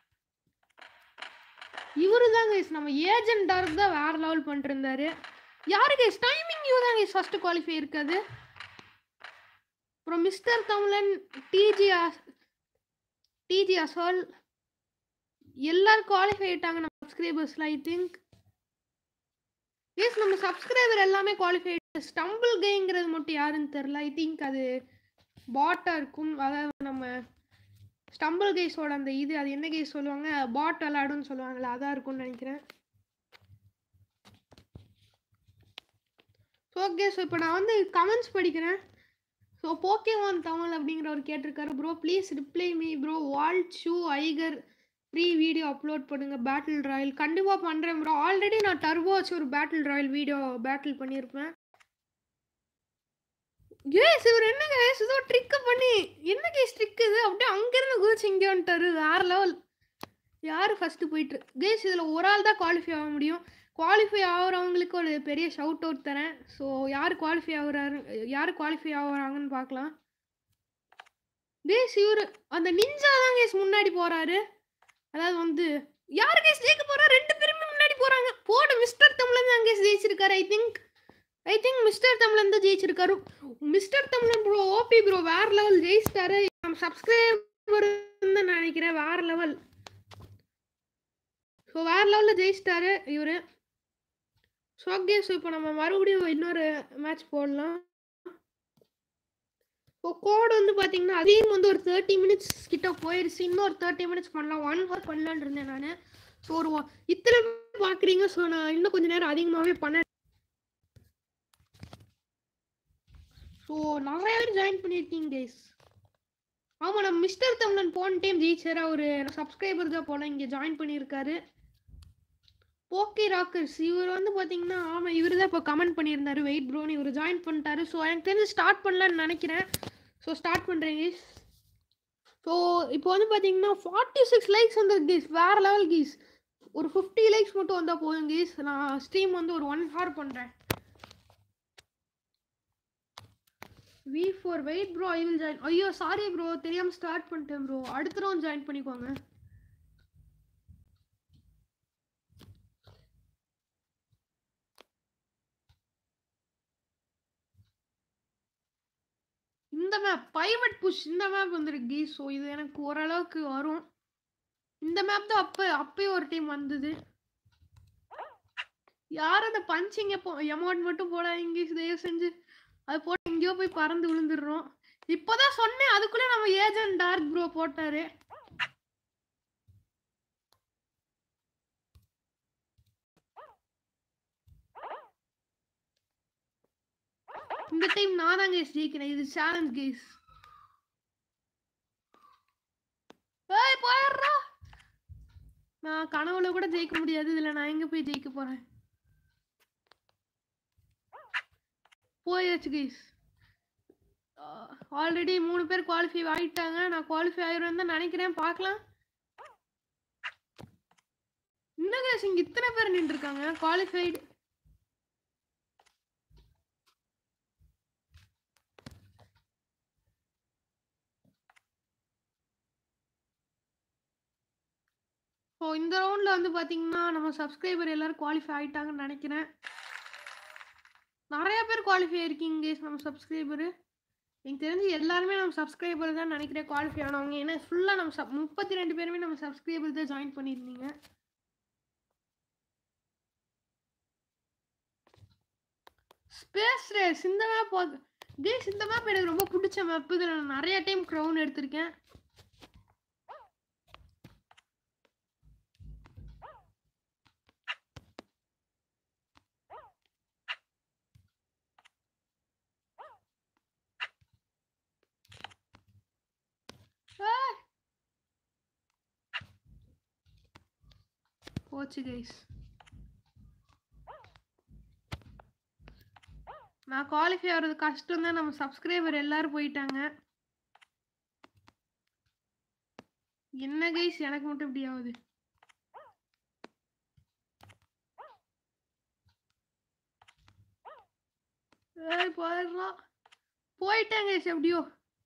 இவரு தான் கைஸ் நம்ம ஏஜென்ட் டார்க் தான் வேற லெவல் பண்ணிட்டு இருந்தாரு யாரு கைஸ் டைமிங் யூ தான் கைஸ் ஃபர்ஸ்ட் குவாலிஃபை இருக்காது அப்புறம் மிஸ்டர் தமிழன் டிஜி டிஜி அசால் எல்லாரும் குவாலிஃபை ஆயிட்டாங்க நம்ம சப்ஸ்கிரைபர்ஸ்ல ஐ திங்க் எஸ் நம்ம சப்ஸ்கிரைபர் எல்லாமே குவாலிஃபை ஸ்டம்பிள் கேங்கிறது மட்டும் யாருன்னு தெரில ஐ திங்க் அது பாட்டா இருக்கும் அதாவது நம்ம ஸ்டம்பிள் கேஸோட அந்த இது அது என்ன கேஸ் சொல்லுவாங்க பாட் விளாடுன்னு சொல்லுவாங்கல்ல அதான் இருக்கும்னு நினைக்கிறேன் ஸோ ஓகே ஸோ இப்போ நான் வந்து கமெண்ட்ஸ் படிக்கிறேன் ஸோ போக்கேவான் தமிழ் அப்படிங்கிறவர் கேட்டிருக்காரு bro please reply me bro வால்ட் ஷூ ஐகர் ஃப்ரீ வீடியோ அப்லோட் பண்ணுங்க பேட்டில் ராயல் கண்டிப்பாக பண்ணுறேன் ப்ரோ ஆல்ரெடி நான் டர்போ வச்சு ஒரு பேட்டில் ராயல் வீடியோ பேட்டில் பண்ணியிருப்பேன் கேஸ் இவர் என்ன கேஸ் ஏதோ ட்ரிக்கு பண்ணி என்ன கேஸ் ட்ரிக் இது அப்படியே அங்கேருந்து குதிச்சு இங்கே வந்துட்டாரு வேற லெவல் யார் ஃபஸ்ட்டு போயிட்டு கேஸ் இதில் ஒரு ஆள் தான் குவாலிஃபை ஆக முடியும் குவாலிஃபை ஆகிறவங்களுக்கு ஒரு பெரிய ஷவுட் அவுட் தரேன் ஸோ யார் குவாலிஃபை ஆகுறாரு யார் குவாலிஃபை ஆகுறாங்கன்னு பார்க்கலாம் கேஸ் இவர் அந்த நிஞ்சா தான் கேஸ் முன்னாடி போகிறாரு அதாவது வந்து யார் கேஸ் ஜெயிக்க போறா ரெண்டு பேருமே முன்னாடி போறாங்க போடு மிஸ்டர் தமிழன் தான் கேஸ் ஜெயிச்சிருக்காரு I think I think mister Tamilan தான் ஜெயிச்சிருக்காரு mister Tamilan bro OP bro வேற லெவல் ஜெயிச்சிட்டாரு நம்ம சப்ஸ்கிரைபர் தான் நினைக்கிறேன் வேற லெவல் ஸோ வேற லெவலில் ஜெயிச்சிட்டாரு இவர் ஸோ ஓகே ஸோ இப்போ நம்ம மறுபடியும் இன்னொரு மேட்ச் போடலாம் இப்போ கோட் வந்து பார்த்தீங்கன்னா அதையும் வந்து ஒரு தேர்ட்டி மினிட்ஸ் கிட்ட போயிடுச்சு இன்னும் ஒரு தேர்ட்டி மினிட்ஸ் பண்ணலாம் ஒன் ஹவர் பண்ணலான்னு இருந்தேன் நான் ஸோ ஒரு ஒ- இத்தனை பேர் பார்க்குறீங்க ஸோ நான் இன்னும் கொஞ்ச நேரம் அதிகமாகவே பண்ணேன் ஸோ நிறைய பேர் ஜாயின் பண்ணியிருக்கீங்க கைஸ் ஆமாம் நம்ம மிஸ்டர் தமிழன் போன டைம் ஜெயிச்சார் அவர் சப்ஸ்கிரைபர் தான் போல இங்கே ஜாயின் பண்ணியிருக்காரு ஓகே ராக்கர்ஸ் இவர் வந்து பார்த்தீங்கன்னா ஆமாம் இவர் தான் இப்போ கமெண்ட் பண்ணியிருந்தாரு வெயிட் ப்ரோன்னு இவர் ஜாயின் பண்ணிட்டாரு ஸோ எனக்கு தெரிஞ்சு ஸ்டார்ட் பண்ணலான்னு நினைக்கிறேன் ஸோ ஸ்டார்ட் பண்ணுறேன் கீஸ் ஸோ இப்போ வந்து பார்த்தீங்கன்னா ஃபார்ட்டி சிக்ஸ் லைக்ஸ் வந்து கீஸ் வேறு லெவல் கீஸ் ஒரு ஃபிஃப்டி லைக்ஸ் மட்டும் வந்தால் போதும் கீஸ் நான் ஸ்ட்ரீம் வந்து ஒரு ஒன் ஹவர் பண்ணுறேன் we for wait bro I will join ஐயோ சாரி ப்ரோ தெரியாமல் ஸ்டார்ட் பண்ணிட்டேன் ப்ரோ அடுத்த ரவுண்ட் ஜாயின் பண்ணிக்கோங்க இந்த மேப் பைவட் புஷ் இந்த மேப் வந்துருக்கு ஸோ இது எனக்கு ஓரளவுக்கு வரும் இந்த மேப் தான் அப்போ அப்பயே ஒரு டைம் வந்தது யார் அந்த பஞ்சிங்க போ அமௌண்ட் மட்டும் போடாதீங்க தயவு செஞ்சு அது போட்டு எங்கேயோ போய் பறந்து விழுந்துடுறோம் இப்போதான் சொன்னேன் அதுக்குள்ளே நம்ம ஏஜென்ட் டார்க் ப்ரோ போட்டாரு இந்த டைம் நான் தான் கேஸ் ஜெயிக்கிறேன் இது சேலஞ்ச் கேஸ் ஏய் போயிடுறா நான் கனவுல கூட ஜெயிக்க முடியாது இதுல நான் எங்க போய் ஜெயிக்க போறேன் போயாச்சு கேஸ் ஆல்ரெடி மூணு பேர் குவாலிஃபை ஆயிட்டாங்க நான் குவாலிஃபை ஆயிடுவேன் தான் நினைக்கிறேன் பார்க்கலாம் இன்னும் கேஸ் இங்க இத்தனை பேர் நின்று இருக்காங்க குவாலிஃபைடு ஸோ இந்த ரவுண்டில் வந்து பார்த்தீங்கன்னா நம்ம சப்ஸ்கிரைபர் எல்லாரும் குவாலிஃபை ஆயிட்டாங்கன்னு நினைக்கிறேன் நிறைய பேர் குவாலிஃபை இருக்கீங்க guys நம்ம சப்ஸ்கிரைபரு எனக்கு தெரிஞ்சு எல்லாருமே நம்ம சப்ஸ்கிரைபர் தான் நினைக்கிறேன் குவாலிஃபை ஆனவங்க ஏன்னா ஃபுல்லாக நம்ம சப் முப்பத்தி ரெண்டு பேருமே நம்ம சப்ஸ்கிரைபர் தான் ஜாயின் பண்ணியிருந்தீங்க ஸ்பேஸ் ரேஸ் இந்த மேப் கேஸ் இந்த மேப் எனக்கு ரொம்ப பிடிச்ச மேப் இதில் நான் நிறைய டைம் க்ரௌன் எடுத்திருக்கேன் ஏய்! போச்சு கைஸ் நான் குவாலிஃபை ஆகிறது கஷ்டம் தான் நம்ம சப்ஸ்கிரைபர் எல்லாரும் போயிட்டாங்க என்ன கைஸ் எனக்கு மட்டும் இப்படி ஆகுது ஏய் போயிடுறோம் போயிட்டேன் கைஸ் எப்படியோ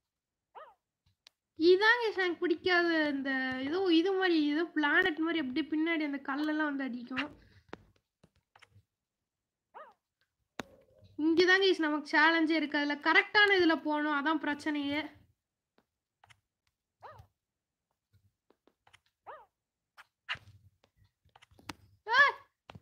இதான் கைஸ் எனக்கு பிடிக்காத இந்த ஏதோ இது மாதிரி ஏதோ பிளானட் மாதிரி அப்படியே பின்னாடி அந்த கல்லெல்லாம் வந்து அடிக்கும் இங்கதான் கைஸ் நமக்கு சேலஞ்சே இருக்கு அதுல கரெக்டான இதுல போகணும் அதான் பிரச்சனையே ஏய்!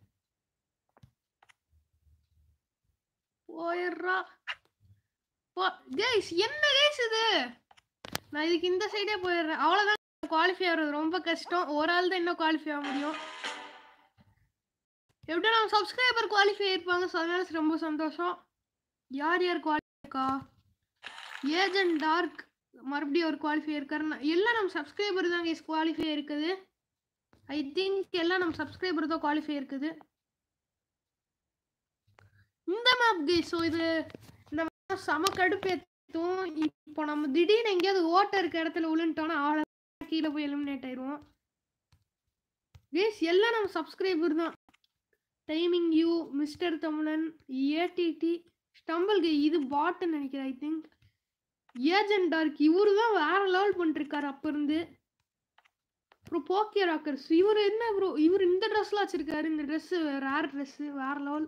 போயிடுறா போ கைஸ் என்ன கைஸ் இது நான் இதுக்கு இந்த சைடே போயிடுறேன் அவ்வளோதான் குவாலிஃபை ஆகிறது ரொம்ப கஷ்டம் ஒரு ஆள் தான் இன்னும் குவாலிஃபை ஆக முடியும் எப்படியும் நம்ம சப்ஸ்கிரைபர் குவாலிஃபை ஆயிருப்பாங்க ஸோ அதனால ரொம்ப சந்தோஷம் யார் யார் குவாலிஃபை இருக்கா ஏஜென்ட் டார்க் மறுபடியும் ஒரு குவாலிஃபை இருக்காரு எல்லாம் நம்ம சப்ஸ்கிரைபர் தான் கேஸ் குவாலிஃபை இருக்குது ஐ திங்க் எல்லாம் நம்ம சப்ஸ்கிரைபர் தான் குவாலிஃபை இருக்குது இந்த மேப் கேஸ் ஸோ இது இந்த map செம கடுப்பேத்தும் இப்போ நம்ம திடீர்னு எங்கேயாவது ஓட்ட இருக்க இடத்துல விழுந்துட்டோம்னா ஆள கீழே போய் எலிமினேட் ஆயிடுவோம் கேஸ் எல்லாம் நம்ம சப்ஸ்கிரைபர் தான் டைமிங் யூ மிஸ்டர் தமிழன் ஏடிடி ஸ்டம்பிள் கே இது பாட்டுன்னு நினைக்கிறேன் ஐ திங்க் ஏஜென்ட் டார்க் இவரு தான் வேற லெவல் பண்ணிருக்காரு அப்ப இருந்து அப்புறம் போக்கிய ராக்கர்ஸ் இவர் என்ன ப்ரோ இவர் இந்த ட்ரெஸ்லாம் வச்சிருக்காரு இந்த ட்ரெஸ் ரேர் ட்ரெஸ் வேற லெவல்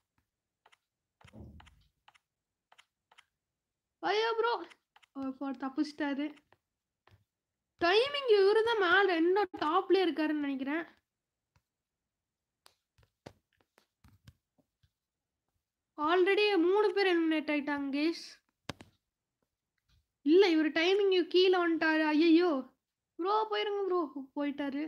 ஐயோ ப்ரோ தப்பிச்சிட்டாரு டைமிங் இவரு தான் மேல இன்னும் டாப்ல இருக்காருன்னு நினைக்கிறேன் ஆல்ரெடி மூணு பேர் எலிமினேட் ஆயிட்டாங்க கேஸ் இல்ல இவர் டைமிங் கீழே வந்துட்டாரு ஐயோ ப்ரோ போயிருங்க ப்ரோ போயிட்டாரு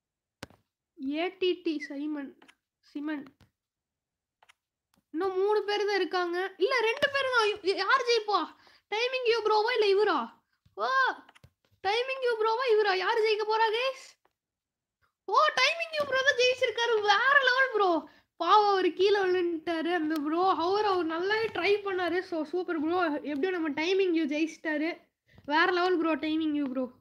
ஏடிடி சைமன் சிமன் இன்னும் மூணு பேர் தான் இருக்காங்க இல்ல ரெண்டு பேர் தான் ஐயோ, யார் ஜெயிப்பா டைமிங் யூ ப்ரோவா இல்ல இவரா ஓ டைமிங் யூ ப்ரோவா இவரா யார் ஜெயிக்க போறா guys oh timing you bro தான் ஜெயிச்சிருக்காரு வேற லெவல் ப்ரோ பாவம் அவர் கீழே விழுந்துட்டாரு அந்த ப்ரோ அவர் அவர் நல்லாவே ட்ரை பண்ணாரு ஸோ சூப்பர் ப்ரோ எப்படியோ நம்ம டைமிங் யூ ஜெயிச்சிட்டாரு வேற level bro timing you bro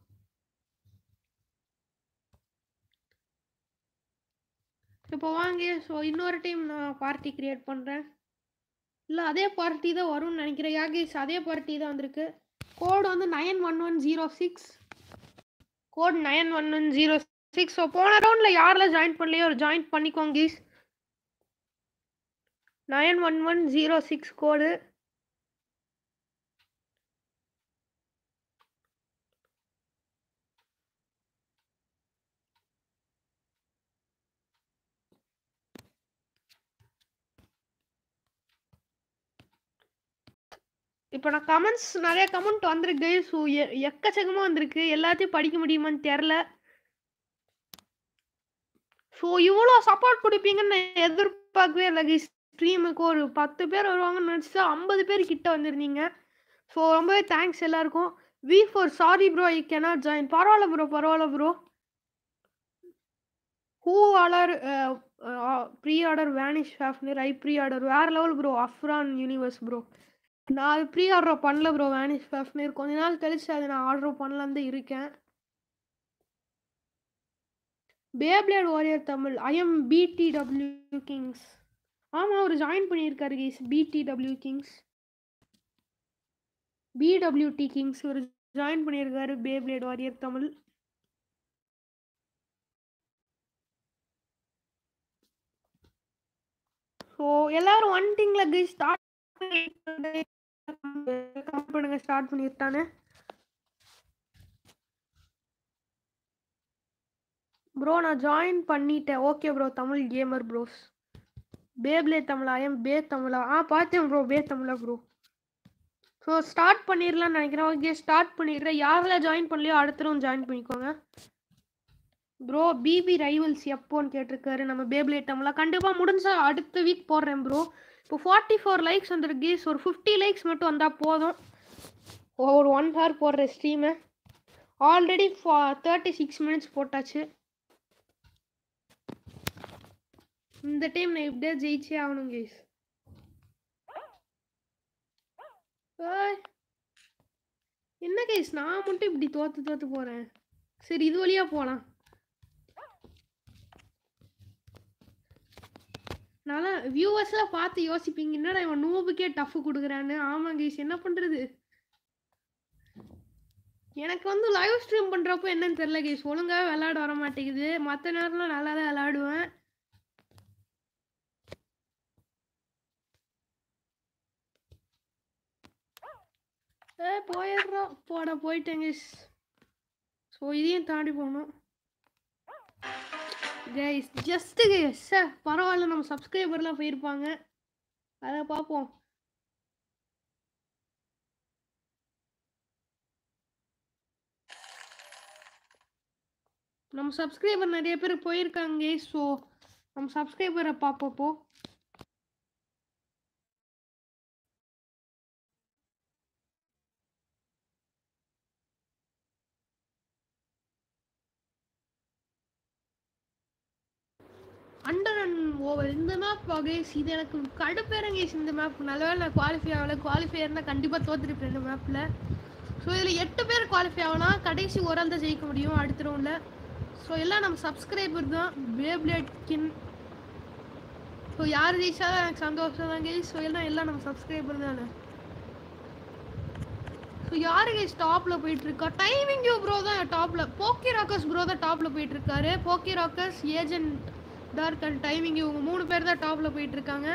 இப்போ வாங்க ஸோ இன்னொரு டைம் நான் பார்ட்டி கிரியேட் பண்ணுறேன் இல்லை அதே பார்ட்டி தான் வரும்னு நினைக்கிறேன் யாகேஷ் அதே பார்ட்டி தான் வந்திருக்கு கோடு வந்து nine one one zero six code nine one one zero six so போன ரவுண்டில் யாரெல்லாம் ஜாயின் பண்ணலையோ ஜாயின் பண்ணிக்கோங்க guys nine one one zero six code இப்போ நான் கமெண்ட்ஸ் நிறைய கமெண்ட் வந்திருக்கு ஸோ எக்கச்சக்கமாக வந்திருக்கு எல்லாத்தையும் படிக்க முடியுமான்னு தெரில ஸோ இவ்வளோ சப்போர்ட் கொடுப்பீங்கன்னு நான் எதிர்பார்க்கவே இல்லை ஸ்ட்ரீமுக்கு ஒரு பத்து பேர் வருவாங்கன்னு நினச்சி ஐம்பது பேர் கிட்ட வந்திருந்தீங்க ஸோ ரொம்பவே தேங்க்ஸ் எல்லாருக்கும் we for sorry bro I cannot join பரவாயில்ல ப்ரோ பரவாயில்ல bro who order pre order vanish ஹாஃப்னர் ஐ ப்ரீ ஆர்டர் வேற லெவல் ப்ரோ அஃப்ரான் யூனிவர்ஸ் ப்ரோ நான் அது ப்ரீ ஆர்டர் பண்ணல ப்ரோ வேனிஷ் ஹாஃப்னர் கொஞ்ச நாள் கழிச்சு அதை நான் ஆர்டர் பண்ணலான்னு தான் இருக்கேன் Beyblade warrior Tamil I'm BTW kings ஆமாம் அவர் ஜாயின் பண்ணியிருக்காரு guys BTW kings PWD kings ஒரு ஜாயின் பண்ணியிருக்காரு பேப்ளேட் வாரியர் தமிழ் ஸோ எல்லாரும் வந்துட்டீங்களா கைஸ் ஸ்டார்ட் கமெண்ட் பண்ணுங்க ஸ்டார்ட் பண்ணிட்டானு ப்ரோ நான் ஜாயின் பண்ணிட்டேன் okay bro Tamil gamer bros பேப்லே தமிழா என் பே தமிழா ஆ பார்த்தேன் ப்ரோ பே தமிழா ப்ரோ ஸோ ஸ்டார்ட் பண்ணிடலாம்னு நினைக்கிறேன் ஓகே ஸ்டார்ட் பண்ணிடுறேன் யாரெல்லாம் ஜாயின் பண்ணலையோ அடுத்தரும் ஜாயின் பண்ணிக்கோங்க ப்ரோ பிபி ரைவல்ஸ் எப்போன்னு கேட்டிருக்காரு நம்ம பேப்லே தமிழா கண்டிப்பாக முடிஞ்சா அடுத்த வீக் போடுறேன் ப்ரோ இப்போ ஃபார்ட்டி ஃபோர் லைக்ஸ் வந்துருக்கு ஒரு ஃபிஃப்டி லைக்ஸ் மட்டும் வந்தால் போதும் ஒரு ஒன் ஹவர் போடுற stream already thirty six minutes போட்டாச்சு இந்த டைம் நான் எப்படியா ஜெயிச்சே ஆகணும் கேஸ் என்ன கேஸ் நான் மட்டும் இப்படி தோத்து தோத்து போறேன் சரி இது வழியா போலாம் நல்லா வியூவர்ஸ்லாம் பார்த்து யோசிப்பீங்க என்னடா இவன் நூபுக்கே டஃப் கொடுக்குறான்னு ஆமாம் கேஸ் என்ன பண்றது எனக்கு வந்து லைவ் ஸ்ட்ரீம் பண்றப்போ என்னன்னு தெரியல கேஸ் ஒழுங்கா விளையாட வர மாட்டேங்குது மற்ற நேரம்லாம் நல்லா தான் விளையாடுவேன் ஏ போயிடுறோம் போட போயிட்டேங்க ஸோ இதையும் தாண்டி போகணும் கைஸ் ஜஸ்ட்டு கைஸ் பரவாயில்ல நம்ம சப்ஸ்கிரைபர்லாம் போயிருப்பாங்க அதை பார்ப்போம் நம்ம சப்ஸ்கிரைபர் நிறைய பேர் போயிருக்காங்க ஸோ நம்ம சப்ஸ்கிரைபரை பார்ப்போப்போ அண்டர் அண்ட் ஓவர் இந்த மேப் வகைஸ் இது எனக்கு கடுப்பேறங்க இந்த மேப் நல்லவேளை நான் குவாலிஃபை ஆகல குவாலிஃபை இருந்தால் கண்டிப்பாக தோத்துருப்பேன் இந்த மேப்பில் ஸோ இதில் எட்டு பேர் குவாலிஃபை ஆகலாம் கடைசி ஒரு ஆள் தான் ஜெயிக்க முடியும் அடுத்த ரவுண்டில் ஸோ எல்லாம் நம்ம சப்ஸ்கிரைபர் தான் பேப்ளேட் கின் ஸோ யார் ஜெயிச்சாலும் எனக்கு சந்தோஷம் தான் கேஸ் ஸோ எல்லாம் எல்லாம் நம்ம சப்ஸ்கிரைபர் தானே ஸோ யாரு கேஸ் டாப்பில் போயிட்டு இருக்கா டைமிங் யூ ப்ரோ தான் டாப்பில் போக்கி ராக்கர்ஸ் ப்ரோ தான் டாப்பில் போயிட்டு இருக்காரு போக்கி ராக்கர்ஸ் ஏஜென்ட் டார்க் அண்ட் டைமிங் இவங்க மூணு பேர் தான் டாப்ல போயிட்டு இருக்காங்க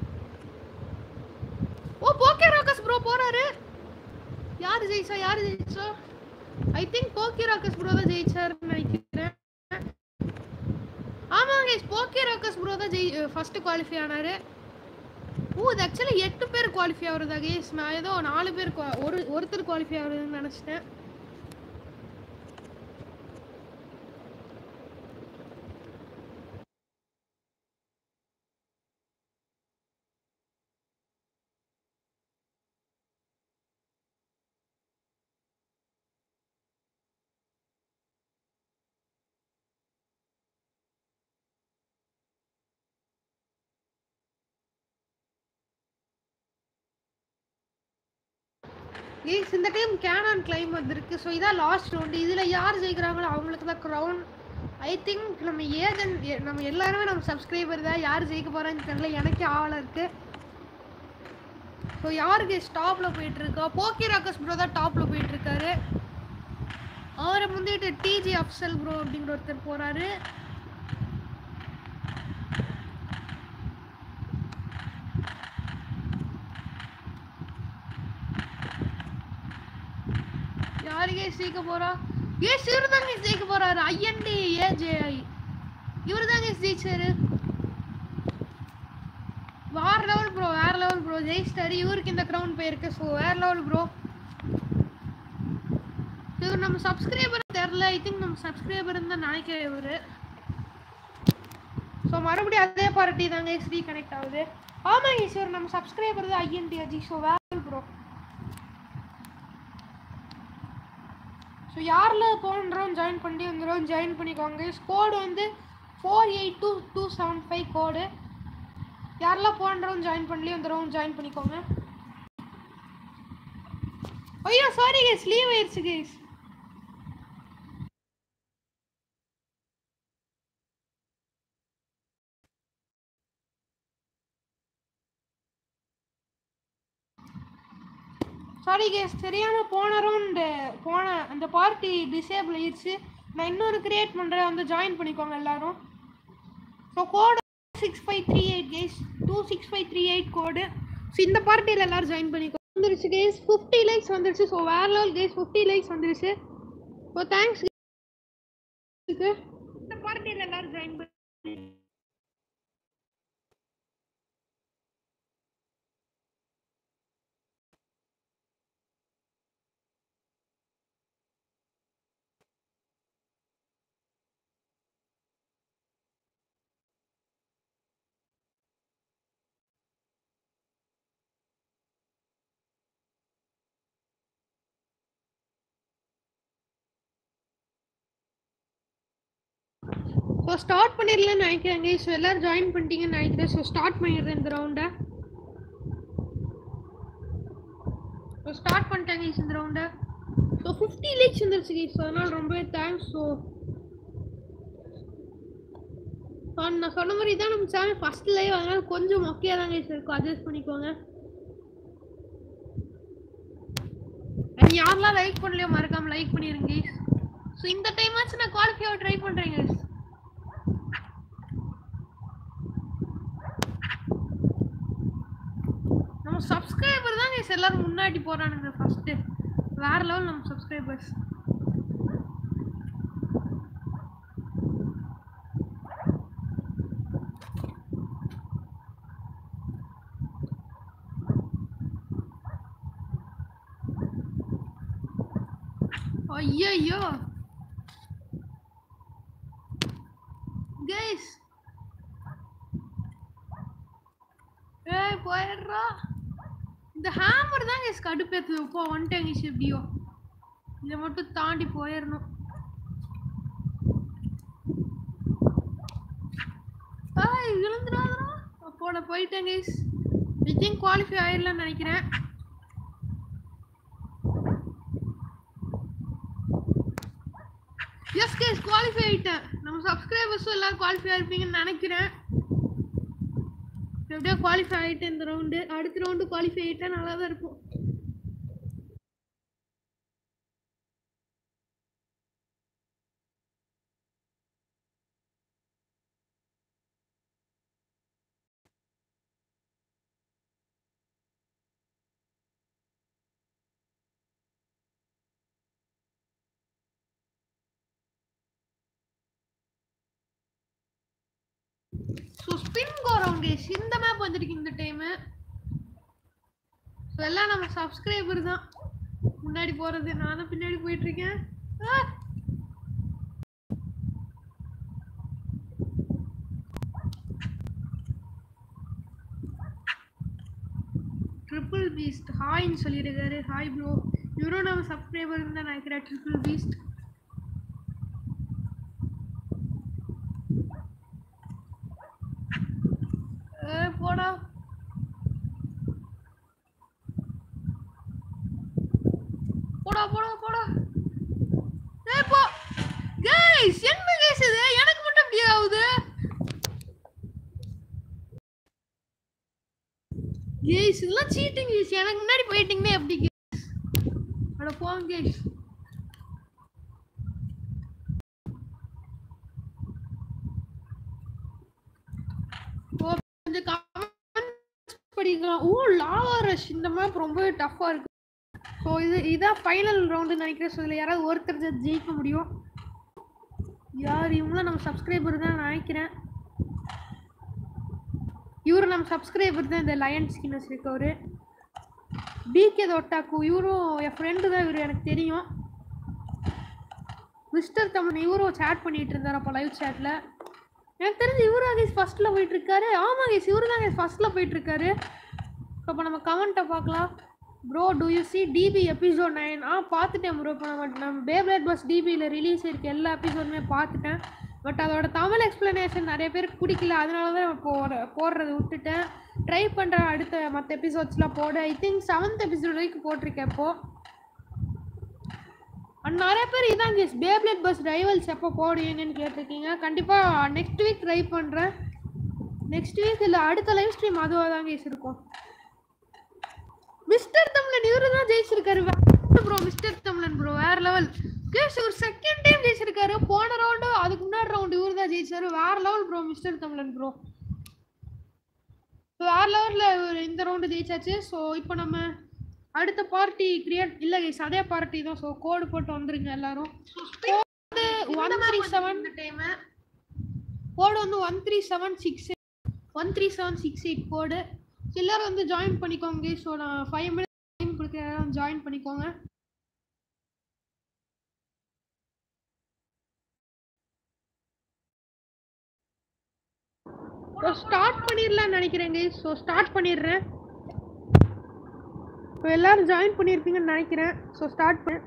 ஓ போக்கே ராக்கஸ் ப்ரோ போறாரு யார் ஜெயிச்சா யார் ஜெயிச்சா ஐ திங்க் போக்கே ராக்கஸ் ப்ரோ தான் ஜெயிச்சாருன்னு நினைக்கிறேன் ஆமாங்க போக்கே ராக்கஸ் ப்ரோ தான் ஜெயி ஃபர்ஸ்ட் குவாலிஃபை ஆனாரு ஓ இது ஆக்சுவலி எட்டு பேர் குவாலிஃபை ஆகுறதா கேஸ் நான் ஏதோ நாலு பேர் qua- ஒரு ஒருத்தர் குவாலிஃபை ஆகுறதுன்னு நினச்சிட்டேன் ஏஸ் இந்த டைம் கேனான் கிளைம் வந்திருக்கு ஸோ இதான் லாஸ்ட் ரவுண்டு இதில் யார் ஜெயிக்கிறாங்களோ அவங்களுக்கு தான் க்ரௌன் ஐ திங்க் நம்ம ஏஜென்ட் நம்ம எல்லாருமே நம்ம சப்ஸ்கிரைபர் தான் யார் ஜெயிக்க போகிறான்னு தெரியல எனக்கே ஆவலாக இருக்கு ஸோ யாருக்கு டாப்பில் போயிட்டு இருக்கா போக்கி ராக்கஸ் ப்ரோ தான் டாப்பில் போயிட்டு இருக்காரு அவரை முந்திட்டு டிஜி அப்சல் ப்ரோ அப்படிங்கிற ஒருத்தர் போறாரு யாருக்கே ஜெயிக்க போறா ஏஸ் இவரு தாங்க ஜெயிக்க போறாரு ஐஎன்டி ஏஜேஐ இவரு தாங்க ஜெயிச்சாரு வேற லெவல் ப்ரோ வேற லெவல் ப்ரோ ஜெயிச்சிட்டாரு இவருக்கு இந்த கிரவுண்ட் போயிருக்கு ஸோ வேற லெவல் ப்ரோ இவர் நம்ம சப்ஸ்கிரைபர் தெரில ஐ திங்க் நம்ம சப்ஸ்கிரைபர் தான் நினைக்கிறேன் இவரு ஸோ மறுபடியும் அதே பார்ட்டி தாங்க எக்ஸ்டி கனெக்ட் ஆகுது ஆமாங்க சார் நம்ம சப்ஸ்கிரைபர் தான் ஐஎன்டி அஜி ஸோ வேற ப்ரோ ஸோ யாரில் போன்றோம் ஜாயின் பண்ணி வந்துடும் ஜாயின் பண்ணிக்கோங்க கோடு வந்து four eight two two seven five code யாரெல்லாம் போன்றோம் ஜாயின் பண்ணி வந்துடும் ஜாயின் பண்ணிக்கோங்க ஐயோ சாரி கேஸ் லீவ் ஆயிடுச்சு கேஸ் சாரி கேஸ் தெரியாம போன ரவுண்டு போன அந்த பார்ட்டி டிசேபிள் ஆயிடுச்சு நான் இன்னொரு கிரியேட் பண்ணுறேன் வந்து ஜாயின் பண்ணிக்கோங்க எல்லாரும் so code six five three eight guys two six five three eight code so இந்த பார்ட்டியில் எல்லாரும் ஜாயின் பண்ணிக்கோ வந்துருச்சு கேஸ் ஃபிஃப்டி லைக்ஸ் வந்துருச்சு ஸோ வேற லெவல் கேஸ் ஃபிஃப்டி லைக்ஸ் வந்துருச்சு ஸோ தேங்க்ஸ் இந்த பார்ட்டியில் எல்லாரும் ஜாயின் பண்ணி ஸோ ஸ்டார்ட் பண்ணிடலாம்னு நினைக்கிறேங்க ஸோ எல்லாரும் ஜாயின் பண்ணிட்டீங்கன்னு நினைக்கிறேன் ஸோ ஸ்டார்ட் பண்ணிடுறேன் இந்த ரவுண்டை ஸோ ஸ்டார்ட் பண்ணிட்டாங்க guys இந்த ரவுண்டை ஸோ ஃபிஃப்டி லேக்ஸ் வந்துருச்சு ஸோ அதனால் ரொம்பவே தேங்க்ஸ் ஸோ நான் சொன்ன மாதிரி தான் நம்ம சேனல் ஃபர்ஸ்ட் லைவ் அதனால கொஞ்சம் மொக்கையாக தான் கைஸ் இருக்கும் அட்ஜஸ்ட் பண்ணிக்கோங்க And யாரெல்லாம் லைக் பண்ணலையோ மறக்காம லைக் பண்ணிருங்க guys ஸோ இந்த டைம் ஆச்சு நான் குவாலிஃபை ட்ரை பண்ணுறேன் guys நம்ம சப்ஸ்கிரைபர் தான் guys எல்லாரும் முன்னாடி போறானுங்க ஃபர்ஸ்ட் வேற லெவல் நம்ம சப்ஸ்கிரைபர்ஸ் ஐயோ கைஸ் ஏய் போயிடுறா இந்த ஹேமர் தான் கைஸ் கடுப்பேத்து போ வந்துட்டேங்க கைஸ் எப்படியோ இதை மட்டும் தாண்டி போயிடணும் ஆய் விழுந்துடாதடா அப்போட போயிட்டேன் கைஸ் ஐ திங்க் குவாலிஃபை ஆயிடலாம்னு நினைக்கிறேன் எஸ் கைஸ் குவாலிஃபை ஆயிட்டேன் நம்ம சப்ஸ்கிரைபர்ஸும் எல்லாரும் குவாலிஃபை ஆயிருப்பீங்கன்னு நினைக்கிறேன் எப்படியோ குவாலிஃபை ஆயிட்டேன் இந்த ரவுண்டு அடுத்த ரவுண்டு குவாலிஃபை ஆயிட்டா நல்லா தான் இருக்கும் ஸோ ஸ்பின் கோ ரவுண்ட் இந்த மேப் வந்திருக்கு இந்த டைமு ஸோ எல்லாம் நம்ம சப்ஸ்கிரைபர் தான் முன்னாடி போகிறது நான் தான் பின்னாடி போயிட்டு இருக்கேன் ட்ரிபிள் பீஸ்ட் ஹாய்ன்னு சொல்லியிருக்காரு ஹாய் ப்ரோ இவரும் நம்ம சப்ஸ்கிரைபர் தான் நினைக்கிறேன் ட்ரிபிள் பீஸ்ட் ஏய், போடா போடா போடா போடா ஏய் போ கைஸ் என்ன கைஸ் இது எனக்கு மட்டும் இப்படி ஆகுது கைஸ் இதெல்லாம் சீட்டிங் கைஸ் எனக்கு முன்னாடி போயிட்டீங்கன்னா எப்படி கைஸ் அட போங்க கைஸ் ஓ, கொஞ்சம் comments படிக்கலாம் ஓ லாவா ரஷ் இந்த மேப் ரொம்பவே டஃப்பாக இருக்கு ஸோ இது இதான் ஃபைனல் ரவுண்டுன்னு நினைக்கிறேன் ஸோ இதில் யாராவது ஒருத்தர் தான் ஜெயிக்க முடியும் யார் இவங்களாம் நம்ம சப்ஸ்கிரைபர் தான் நினைக்கிறேன் இவரு நம்ம சப்ஸ்கிரைபர் தான் இந்த லயன் ஸ்கின் வச்சிருக்கவர் டிகே தொட்டாக்கு இவரும் என் ஃப்ரெண்டு தான் இவர் எனக்கு தெரியும் மிஸ்டர் தமிழ் இவரும் சேட் பண்ணிட்டு இருந்தார் அப்போ லைவ் சேட்டில் எனக்கு தெரிஞ்சு இவரும் கேஸ் ஃபர்ஸ்ட்ல போயிட்டு இருக்காரு ஆமா கேஸ் இவரு தான் கேஸ் ஃபர்ஸ்ட்ல போயிட்டு இருக்காரு அப்போ நம்ம கமெண்ட்டை பார்க்கலாம் bro do you see DP episode nine ஆ பார்த்துட்டேன் ப்ரோ இப்போ நம்ம நம்ம பேப்லேட் பஸ் டிபியில் ரிலீஸ் இருக்க எல்லா எபிசோடுமே பார்த்துட்டேன் பட் அதோட தமிழ் எக்ஸ்ப்ளனேஷன் நிறைய பேருக்கு பிடிக்கல அதனால தான் இப்போ போடுறது விட்டுட்டேன் ட்ரை பண்ணுறேன் அடுத்த மற்ற எபிசோட்ஸ்லாம் போட ஐ திங்க் செவன்த் எபிசோட் வரைக்கும் போட்டிருக்கேன் இப்போ அண்ட் நிறைய பேர் இதான் கேஸ் பேப்லெட் பஸ் ரைவல்ஸ் எப்போ போடுவீங்கன்னு கேட்டிருக்கீங்க கண்டிப்பாக நெக்ஸ்ட் வீக் ட்ரை பண்ணுறேன் நெக்ஸ்ட் வீக் இல்லை அடுத்த லைவ் ஸ்ட்ரீம் அதுவாக தான் கேஸ் இருக்கும் மிஸ்டர் தமிழன் இவரு தான் ஜெயிச்சிருக்காரு ப்ரோ மிஸ்டர் தமிழன் ப்ரோ வேற லெவல் கேஸ் ஒரு செகண்ட் டைம் ஜெயிச்சிருக்காரு போன ரவுண்டு அதுக்கு முன்னாடி ரவுண்டு இவரு தான் ஜெயிச்சாரு வேற level bro mister Tamilan bro வேற லெவலில் இந்த ரவுண்டு ஜெயிச்சாச்சு ஸோ இப்போ நம்ம அடுத்த பார்ட்டி கிரியேட் இல்ல கைஸ் அதே பார்ட்டி தான் ஸோ கோடு போட்டு வந்துருங்க எல்லாரும் ஒன் த்ரீ செவன் கோடு வந்து one three seven six one three seven six eight code எல்லாரும் வந்து ஜாயின் பண்ணிக்கோங்க ஸோ நான் ஃபைவ் மினிட்ஸ் டைம் கொடுக்குறேன் ஜாயின் பண்ணிக்கோங்க ஸோ ஸ்டார்ட் பண்ணிடலாம்னு நினைக்கிறேங்க ஸோ ஸ்டார்ட் பண்ணிடுறேன் இப்போ எல்லாரும் ஜாயின் பண்ணியிருப்பீங்கன்னு நினைக்கிறேன் ஸோ ஸ்டார்ட் பண்ண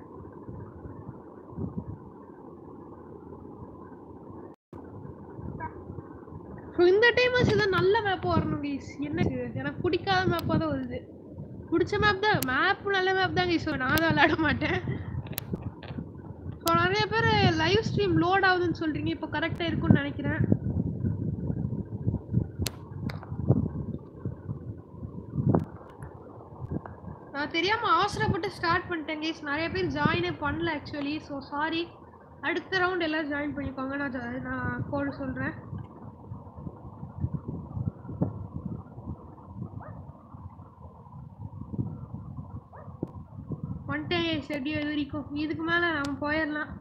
ஸோ இந்த டைம் ஏதாவது நல்ல மேப்பாக வரணும் கைஸ் என்ன இது? எனக்கு பிடிக்காத மேப்பாக தான் வருது பிடிச்ச மேப் தான் மேப் நல்ல மேப் தான் கைஸ் நான் அதை விளையாட மாட்டேன் ஸோ நிறைய பேர் லைவ் ஸ்ட்ரீம் லோட் ஆகுதுன்னு சொல்கிறீங்க இப்போ கரெக்டாக இருக்கும்னு நினைக்கிறேன் நான் தெரியாமல் அவசரப்பட்டு ஸ்டார்ட் பண்ணிட்டேன் கைஸ் நிறைய பேர் ஜாயினே பண்ணல ஆக்சுவலி ஸோ சாரி அடுத்த ரவுண்ட் எல்லாம் ஜாயின் பண்ணிக்கோங்க நான் ஜா- நான் கோடு சொல்கிறேன் வந்துட்டேன் கைஸ் எப்படியோ இது வரைக்கும் இதுக்கு மேலே நம்ம போயிடலாம்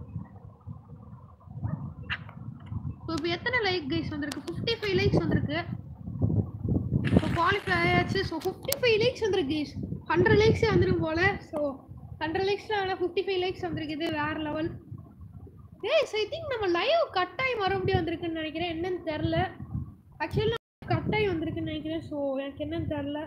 ஸோ இப்போ எத்தனை லைக் கைஸ் வந்திருக்கு ஃபிஃப்டி ஃபைவ் லைக்ஸ் வந்திருக்கு ஸோ குவாலிஃபை ஆயாச்சு ஸோ ஃபிஃப்டி ஃபைவ் லைக்ஸ் வந்திருக்கு கைஸ் ஹண்ட்ரட் லைக்ஸே வந்துடும் போல ஸோ ஹண்ட்ரட் லைக்ஸில் ஆனால் ஃபிஃப்டி ஃபைவ் லைக்ஸ் வந்திருக்குது வேற லெவல் ஏய் ஐ திங்க் நம்ம லைவ் கட்டாயி மறுபடியும் வந்திருக்குன்னு நினைக்கிறேன் என்னன்னு தெரில ஆக்சுவலி கட்டாயி வந்திருக்குன்னு நினைக்கிறேன் ஸோ எனக்கு என்னன்னு தெரில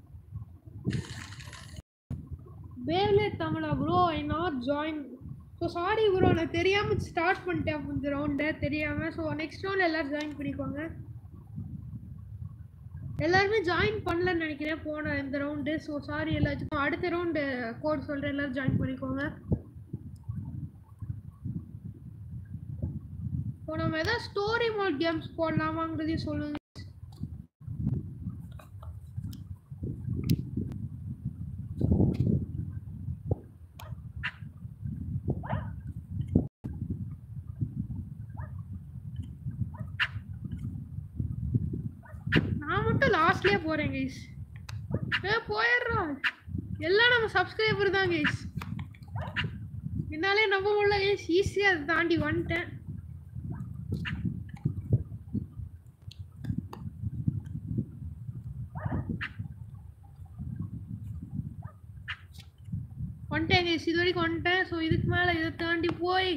பேர்லே தமிழா bro I not join so sorry bro நான் தெரியாமல் ஸ்டார்ட் பண்ணிட்டேன் இந்த ரவுண்டை தெரியாமல் ஸோ நெக்ஸ்ட் ரவுண்ட் எல்லாரும் ஜாயின் பண்ணிக்கோங்க எல்லாருமே ஜாயின் பண்ணலன்னு நினைக்கிறேன் போன இந்த ரவுண்டு ஸோ சாரி எல்லாத்துக்கும் அடுத்த ரவுண்டு கோட் சொல்கிறேன் எல்லாரும் ஜாயின் பண்ணிக்கோங்க இப்போ நம்ம எதாவது ஸ்டோரி மோட் கேம்ஸ் போடலாமாங்கிறதையும் சொல்லுங்க நான் மட்டும் லாஸ்ட்லயே போறேன் கைஸ் ஏ போயிடுறோம் எல்லாம் நம்ம சப்ஸ்கிரைபர் தான் கைஸ் என்னாலே நம்ப முடியல கைஸ் ஈஸியாக அதை தாண்டி வந்துட்டேன் வந்துட்டேன் கைஸ் இது வரைக்கும் வந்துட்டேன் ஸோ இதுக்கு மேலே இதை தாண்டி போய்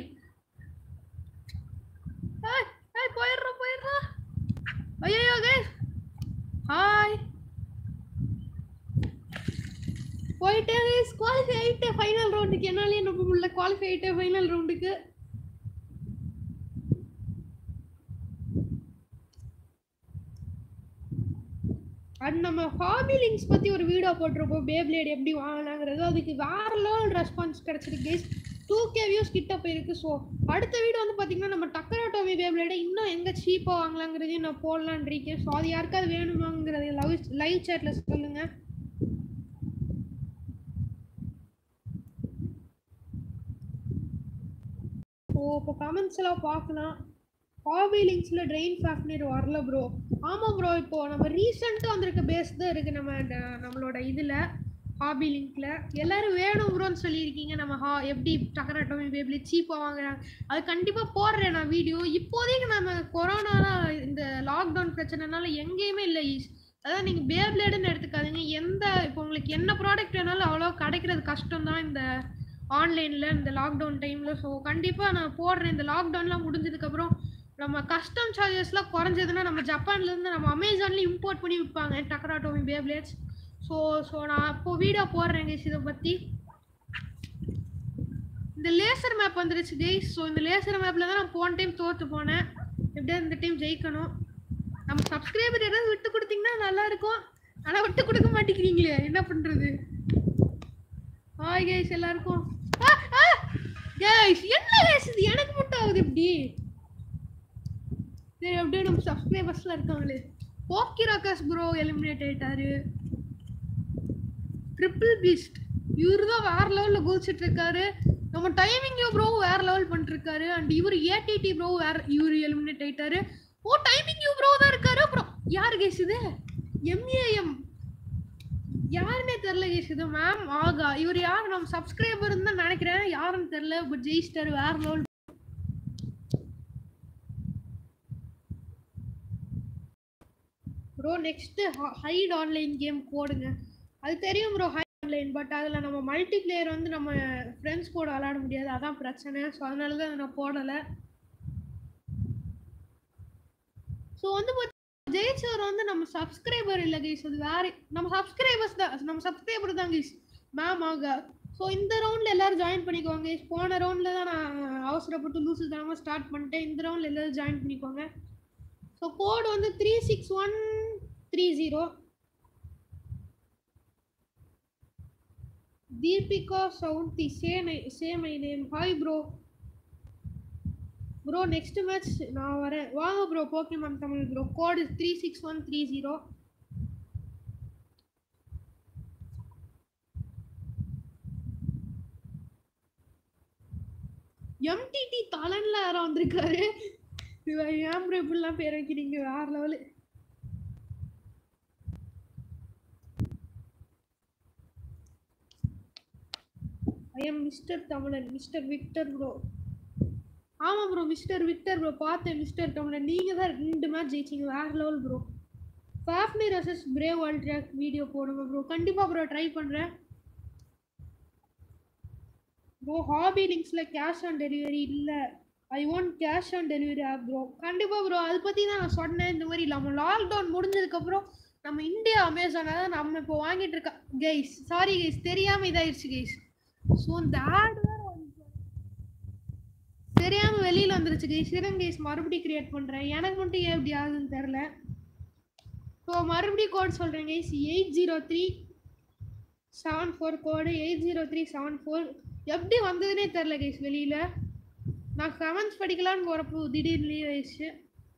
ஏய் ஏய் போயிடுறோம் போயிடுறோம் ஐயோ கைஸ் ஹாய் போயிட்டேன் கைஸ் குவாலிஃபை ஆயிட்டேன் ஃபைனல் ரவுண்டுக்கு என்னாலே நம்ப முடியல குவாலிஃபை ஆயிட்டேன் ஃபைனல் ரவுண்டுக்கு அண்ட் நம்ம ஹாபி லிங்க்ஸ் பற்றி ஒரு வீடியோ போட்டிருப்போம் பேப்ளேட் எப்படி வாங்கினாங்கிறது அதுக்கு வேற லெவல் ரெஸ்பான்ஸ் கிடச்சிருக்கு கேஸ் டூ கே வியூஸ் கிட்ட போயிருக்கு ஸோ அடுத்த வீடியோ வந்து பார்த்தீங்கன்னா நம்ம டக்கராட்டோமி பேப்ளேடை இன்னும் எங்கே சீப்பாக வாங்கலாங்கிறதையும் நான் போடலான் இருக்கேன் ஸோ அது யாருக்காவது வேணுமாங்கிறது லைவ் லைவ் சேட்டில் சொல்லுங்கள் ஓ இப்போ கமெண்ட்ஸ் எல்லாம் பார்க்கலாம் ஹாபி லிங்க்ஸில் ட்ரெயின் ஃபேஃப்னர் வரல ப்ரோ ஆமாம் ப்ரோ இப்போ நம்ம ரீசெண்டாக வந்திருக்க பேஸ் தான் இருக்குது நம்ம ட- நம்மளோட இதில் ஹாபி லிங்க்ல எல்லாரும் வேணும் ப்ரோன்னு சொல்லியிருக்கீங்க நம்ம ஹா எப்படி டக்கராட்டோமி பேபிளி சீப்பாக வாங்குறாங்க அது கண்டிப்பாக போடுறேன் நான் வீடியோ இப்போதைக்கு நம்ம கொரோனால இந்த லாக்டவுன் பிரச்சனைனால எங்கேயுமே இல்லை ஈஸ் அதான் நீங்கள் பேப்ளேடுன்னு எடுத்துக்காதீங்க எந்த இப்போ உங்களுக்கு என்ன ப்ராடக்ட் வேணாலும் அவ்வளோ கிடைக்கிறது கஷ்டம் தான் இந்த ஆன்லைனில் இந்த லாக்டவுன் டைமில் ஸோ கண்டிப்பாக நான் போடுறேன் இந்த லாக்டவுன்லாம் முடிஞ்சதுக்கப்புறம் நம்ம கஸ்டம் சார்ஜஸ்லாம் குறைஞ்சதுன்னா நம்ம ஜப்பான்லேருந்து நம்ம அமேசான்லேயும் இம்போர்ட் பண்ணி விற்பாங்க டக்கராட்டோமி பேப்ளேட்ஸ் ஸோ ஸோ நான் இப்போ வீடியோ போடுறேன் கைஸ் இதை பற்றி இந்த லேசர் மேப் வந்துருச்சு கைஸ் ஸோ இந்த லேசர் மேப்பில் தான் நான் போன டைம் தோற்று போனேன் எப்படியா இந்த டைம் ஜெயிக்கணும் நம்ம சப்ஸ்கிரைபர் ஏதாவது விட்டு கொடுத்தீங்கன்னா நல்லா இருக்கும் ஆனால் விட்டு கொடுக்க மாட்டேங்கிறீங்களே என்ன பண்ணுறது ஹாய் கைஸ் எல்லாருக்கும் கைஸ் என்ன கைஸ் இது எனக்கு மட்டும் ஆகுது இப்படி சரி அப்படியே நம்ம சப்ஸ்கிரைபர்ஸ்லாம் இருக்காங்களே ஓகே ராகாஸ் ப்ரோ எலிமினேட் ஆயிட்டாரு ட்ரிபிள் பீஸ்ட் இவரு தான் வேற லெவல்ல குதிச்சிட்டு இருக்காரு நம்ம டைமிங் ப்ரோ வேற லெவல் பண்ணிட்டு இருக்காரு அண்ட் இவர் ஏடிடி ப்ரோ வேற இவரு எலிமினேட் ஆயிட்டாரு ஓ டைமிங் யூ ப்ரோ தான் இருக்காரு அப்புறம் யாரு கேஸ் இது எம்ஏஎம் யாருன்னே தெரியல கேஸ் இது மேம் ஆகா இவர் யார் நம்ம சப்ஸ்கிரைபர் தான் நினைக்கிறேன் யாருன்னு தெரியல பட் ஜெயிஸ்டர் வேற level bro next hide online game போடுங்க அது தெரியும் ப்ரோ ஹை ஆன்லைன் பட் அதில் நம்ம மல்டி பிளேயர் வந்து நம்ம ஃப்ரெண்ட்ஸ் கூட விளாட முடியாது அதான் பிரச்சனை ஸோ அதனால தான் நான் போடலை ஸோ வந்து பாத்தீங்கன்னா ஜெயிச்சவர் வந்து நம்ம சப்ஸ்கிரைபர் இல்லை கைஸ் அது வேற நம்ம சப்ஸ்கிரைபர்ஸ் தான் நம்ம சப்ஸ்கிரைபர் தான் கைஸ் மேம் ஆக ஸோ இந்த ரவுண்டில் எல்லாரும் ஜாயின் பண்ணிக்கோங்க guys. போன ரவுண்டில் தான் நான் அவசரப்பட்டு லூசு தனமாக ஸ்டார்ட் பண்ணிட்டேன் இந்த ரவுண்டில் எல்லாரும் ஜாயின் பண்ணிக்கோங்க ஸோ கோடு வந்து three six one three zero Deepika சவுந்தி say say my name hi bro bro next match நான் வரேன் வாங்க bro Pokemon Tamil bro code three six one three zero எம்டிடி தலன்ல யாரோ வந்திருக்காரு இவ ஏன் ப்ரோ இப்படிலாம் பேர் வைக்கிறீங்க வேற level I am mister Tamilan mister Victor bro ஆமாம் ப்ரோ மிஸ்டர் விக்டர் ப்ரோ பார்த்தேன் மிஸ்டர் தமிழன் நீங்கள் தான் ரெண்டு மேட்ச் ஜெயிச்சிங்க வேற லெவல் ப்ரோ ஃபாஃப்னி ரசஸ் பிரேவ் வேர்ல்ட் ட்ராக் வீடியோ போடுங்க ப்ரோ கண்டிப்பாக ப்ரோ ட்ரை பண்ணுறேன் ப்ரோ ஹாபி லிங்க்ஸில் கேஷ் ஆன் டெலிவரி இல்லை I want cash on delivery app bro கண்டிப்பாக ப்ரோ அதை பற்றி தான் நான் சொன்னேன் இந்த மாதிரி நம்ம லாக்டவுன் முடிஞ்சதுக்கப்புறம் நம்ம இந்தியா அமேசானை தான் நம்ம இப்போ வாங்கிட்டு இருக்க கைஸ் சாரி கைஸ் தெரியாமல் இதாயிருச்சு கைஸ் ஸோ இந்த ஆட் வேறு தெரியாம வெளியில வந்துருச்சு கைஸ் இருங்க கைஸ் மறுபடியும் கிரியேட் பண்றேன் எனக்கு மட்டும் ஏன் இப்படி ஆகுதுன்னு தெரில ஸோ மறுபடியும் கோட் சொல்றேன் guys eight zero three seven four code eight zero three seven four எப்படி வந்ததுனே தெரில கைஸ் வெளியில நான் செவன்த் படிக்கலான்னு போறப்போ திடீர்னு லீவ் ஆயிடுச்சு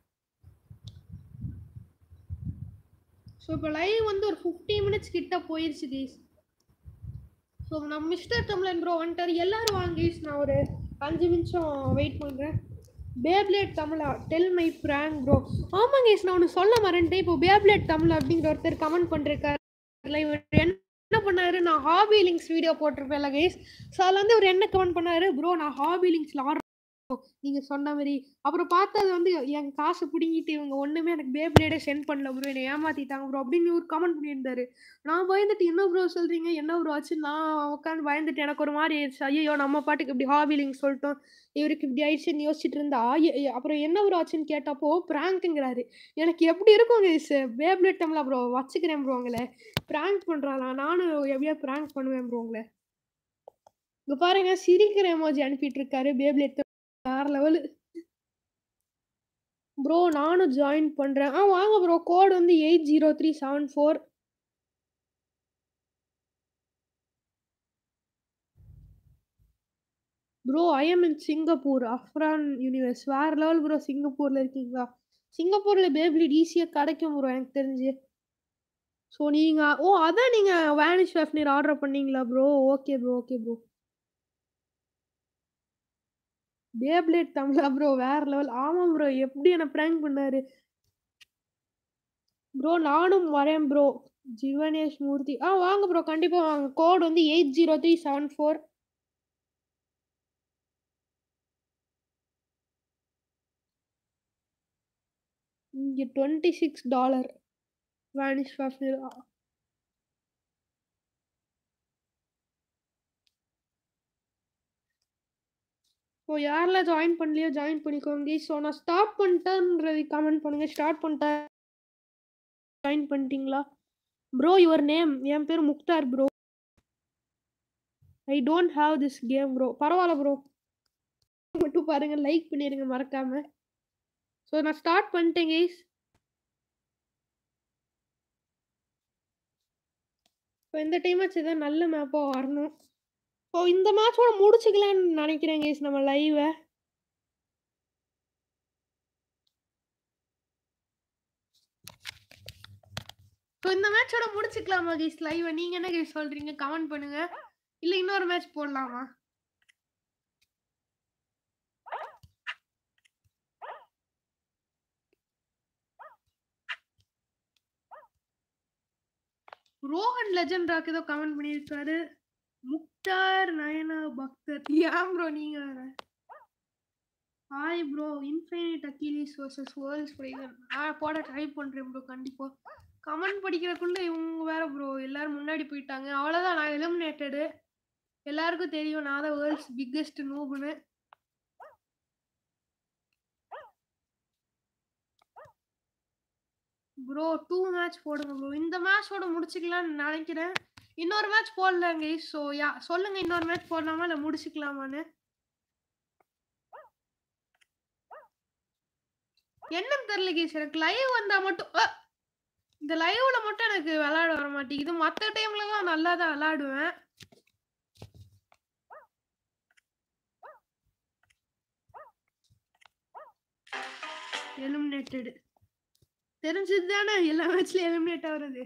ஸோ இப்போ லைவ் வந்து ஒரு ஃபிஃப்டி மினிட்ஸ் கிட்ட போயிருச்சு கைஸ் ஸோ நம்ம மிஸ்டர் தமிழன் ப்ரோ வந்துட்டார் எல்லாரும் வாங்க guys. நான் ஒரு அஞ்சு நிமிஷம் வெயிட் பண்ணுறேன் beyblade Tamizha tell my prank bro ஆமாங்க guys, நான் ஒன்று சொல்ல மறந்துட்டேன் இப்போ பேப்லேட் தமிழ் அப்படிங்கிற ஒருத்தர் கமெண்ட் பண்ணிருக்காரு இவர் என்ன பண்ணாரு நான் ஹாபி லிங்க்ஸ் வீடியோ போட்டிருப்பேன்ல கைஸ் ஸோ அதில் வந்து இவர் என்ன கமெண்ட் பண்ணாரு ப்ரோ நான் ஹாபி லிங்க்ஸில் ஆர்டர் நீங்க சொன்ன மாதிரி அப்புறம் பார்த்தது வந்து என் காசு பிடுங்கிட்டு இவங்க ஒண்ணுமே எனக்கு பேப்ளேடே சென்ட் பண்ணல ப்ரோ என்னை ஏமாத்திட்டாங்க ப்ரோ அப்படின்னு ஒரு கமெண்ட் பண்ணியிருந்தாரு நான் பயந்துட்டு என்ன ப்ரோ சொல்றீங்க என்ன ப்ரோ ஆச்சு நான் உட்காந்து பயந்துட்டு எனக்கு ஒரு மாதிரி ஆயிடுச்சு ஐயோ நம்ம பாட்டுக்கு இப்படி ஹாபி லிங்க் சொல்லிட்டோம் இவருக்கு இப்படி ஆயிடுச்சுன்னு யோசிச்சுட்டு இருந்தா ஐய- ஐய, அப்புறம் என்ன ப்ரோ ஆச்சுன்னு கேட்டப்போ பிராங்க்குங்கிறாரு எனக்கு எப்படி இருக்கும் பேப்ளேட் டைம்ல ப்ரோ வச்சுக்கிறேன் ப்ரோ உங்களை பிராங்க் பண்றாங்களா நானும் எப்படியா பிராங்க் பண்ணுவேன் ப்ரோ உங்களை இங்க பாருங்க சிரிக்கிற எமோஜி அனுப்பிட்டு இருக்காரு பேப்ளேட் வேற லெவலு ப்ரோ நானும் ஜாயின் பண்றேன் ஆ வாங்க ப்ரோ கோட் வந்து eight zero three seven four bro I am in Singapore அஃப்ரான் யூனிவர்ஸ் வேற லெவல் ப்ரோ சிங்கப்பூர்ல இருக்கீங்களா சிங்கப்பூர்ல பேப்ளிட் ஈஸியாக கிடைக்கும் ப்ரோ எனக்கு தெரிஞ்சு ஸோ நீங்க ஓ அதான் நீங்க வேனிஷ் வெஃப்னீர் ஆர்டர் பண்ணீங்களா bro okay bro okay bro beyblade Tamizha bro வேற லெவல் ஆமாம் ப்ரோ எப்படி என்ன ப்ராங்க் பண்ணாரு ப்ரோ நானும் வரேன் ப்ரோ ஜிவனேஷ் மூர்த்தி ஆ வாங்க ப்ரோ கண்டிப்பா வாங்க கோட் வந்து eight zero three seven four இங்கே டுவெண்ட்டி சிக்ஸ் டாலர் வேனிஷ் ஃபஃபில் ஸோ யாரெல்லாம் ஜாயின் பண்ணலையோ ஜாயின் பண்ணிக்கோங்க ஸோ நான் ஸ்டார்ட் பண்ணிட்டேன்றது கமெண்ட் பண்ணுங்க ஸ்டார்ட் பண்ணிட்டேன் ஜாயின் பண்ணிட்டீங்களா ப்ரோ யுவர் நேம் என் பேர் Mukhtar bro I don't have this game bro பரவாயில்ல ப்ரோ மட்டும் பாருங்க லைக் பண்ணிடுங்க மறக்காம ஸோ நான் ஸ்டார்ட் பண்ணிட்டேன் கைஸ் இப்போ இந்த டைம் ஆச்சு ஏதாவது நல்ல மேப்பாக வரணும் ஸோ இந்த மேட்சோட முடிச்சுக்கலாம்னு நினைக்கிறேன் கைஸ் நம்ம லைவை ஸோ இந்த மேட்சோட முடிச்சுக்கலாமா கைஸ் லைவை நீங்கள் என்ன கைஸ் சொல்கிறீங்க கமெண்ட் பண்ணுங்க இல்லை இன்னொரு மேட்ச் போடலாமா ரோஹன் லெஜண்ட் ராக் ஏதோ கமெண்ட் பண்ணியிருக்காரு முக்தார் நயனா பக்தர் ஏன் ப்ரோ நீங்க வேற hi bro infinite Achilles versus world's பிரைகன் ஆ போட ட்ரை பண்றேன் ப்ரோ கண்டிப்பா கமெண்ட் படிக்கிறதுக்குள்ள இவங்க வேற ப்ரோ எல்லாரும் முன்னாடி போயிட்டாங்க அவ்வளோதான் நான் எலிமினேட்டடு எல்லாருக்கும் தெரியும் நான் தான் வேர்ல்ட்ஸ் பிக்கெஸ்ட் நூபுன்னு ப்ரோ டூ மேட்ச் போடுங்க ப்ரோ இந்த மேட்சோட முடிச்சுக்கலாம்னு நினைக்கிறேன் இன்னொரு மேட்ச் போடலங்க ஸோ யா சொல்லுங்க இன்னொரு மேட்ச் போடலாமா இல்லை முடிச்சுக்கலாமான்னு என்னன்னு தெரியல கேஸ் எனக்கு லைவ் வந்தா மட்டும் அ! இந்த லைவ்ல மட்டும் எனக்கு விளையாட வர மாட்டேங்குது மற்ற டைம்ல தான் நல்லா தான் விளையாடுவேன் எலிமினேட்டடு தெரிஞ்சது தானே எல்லா மேட்ச்லயும் எலிமினேட் ஆகுறது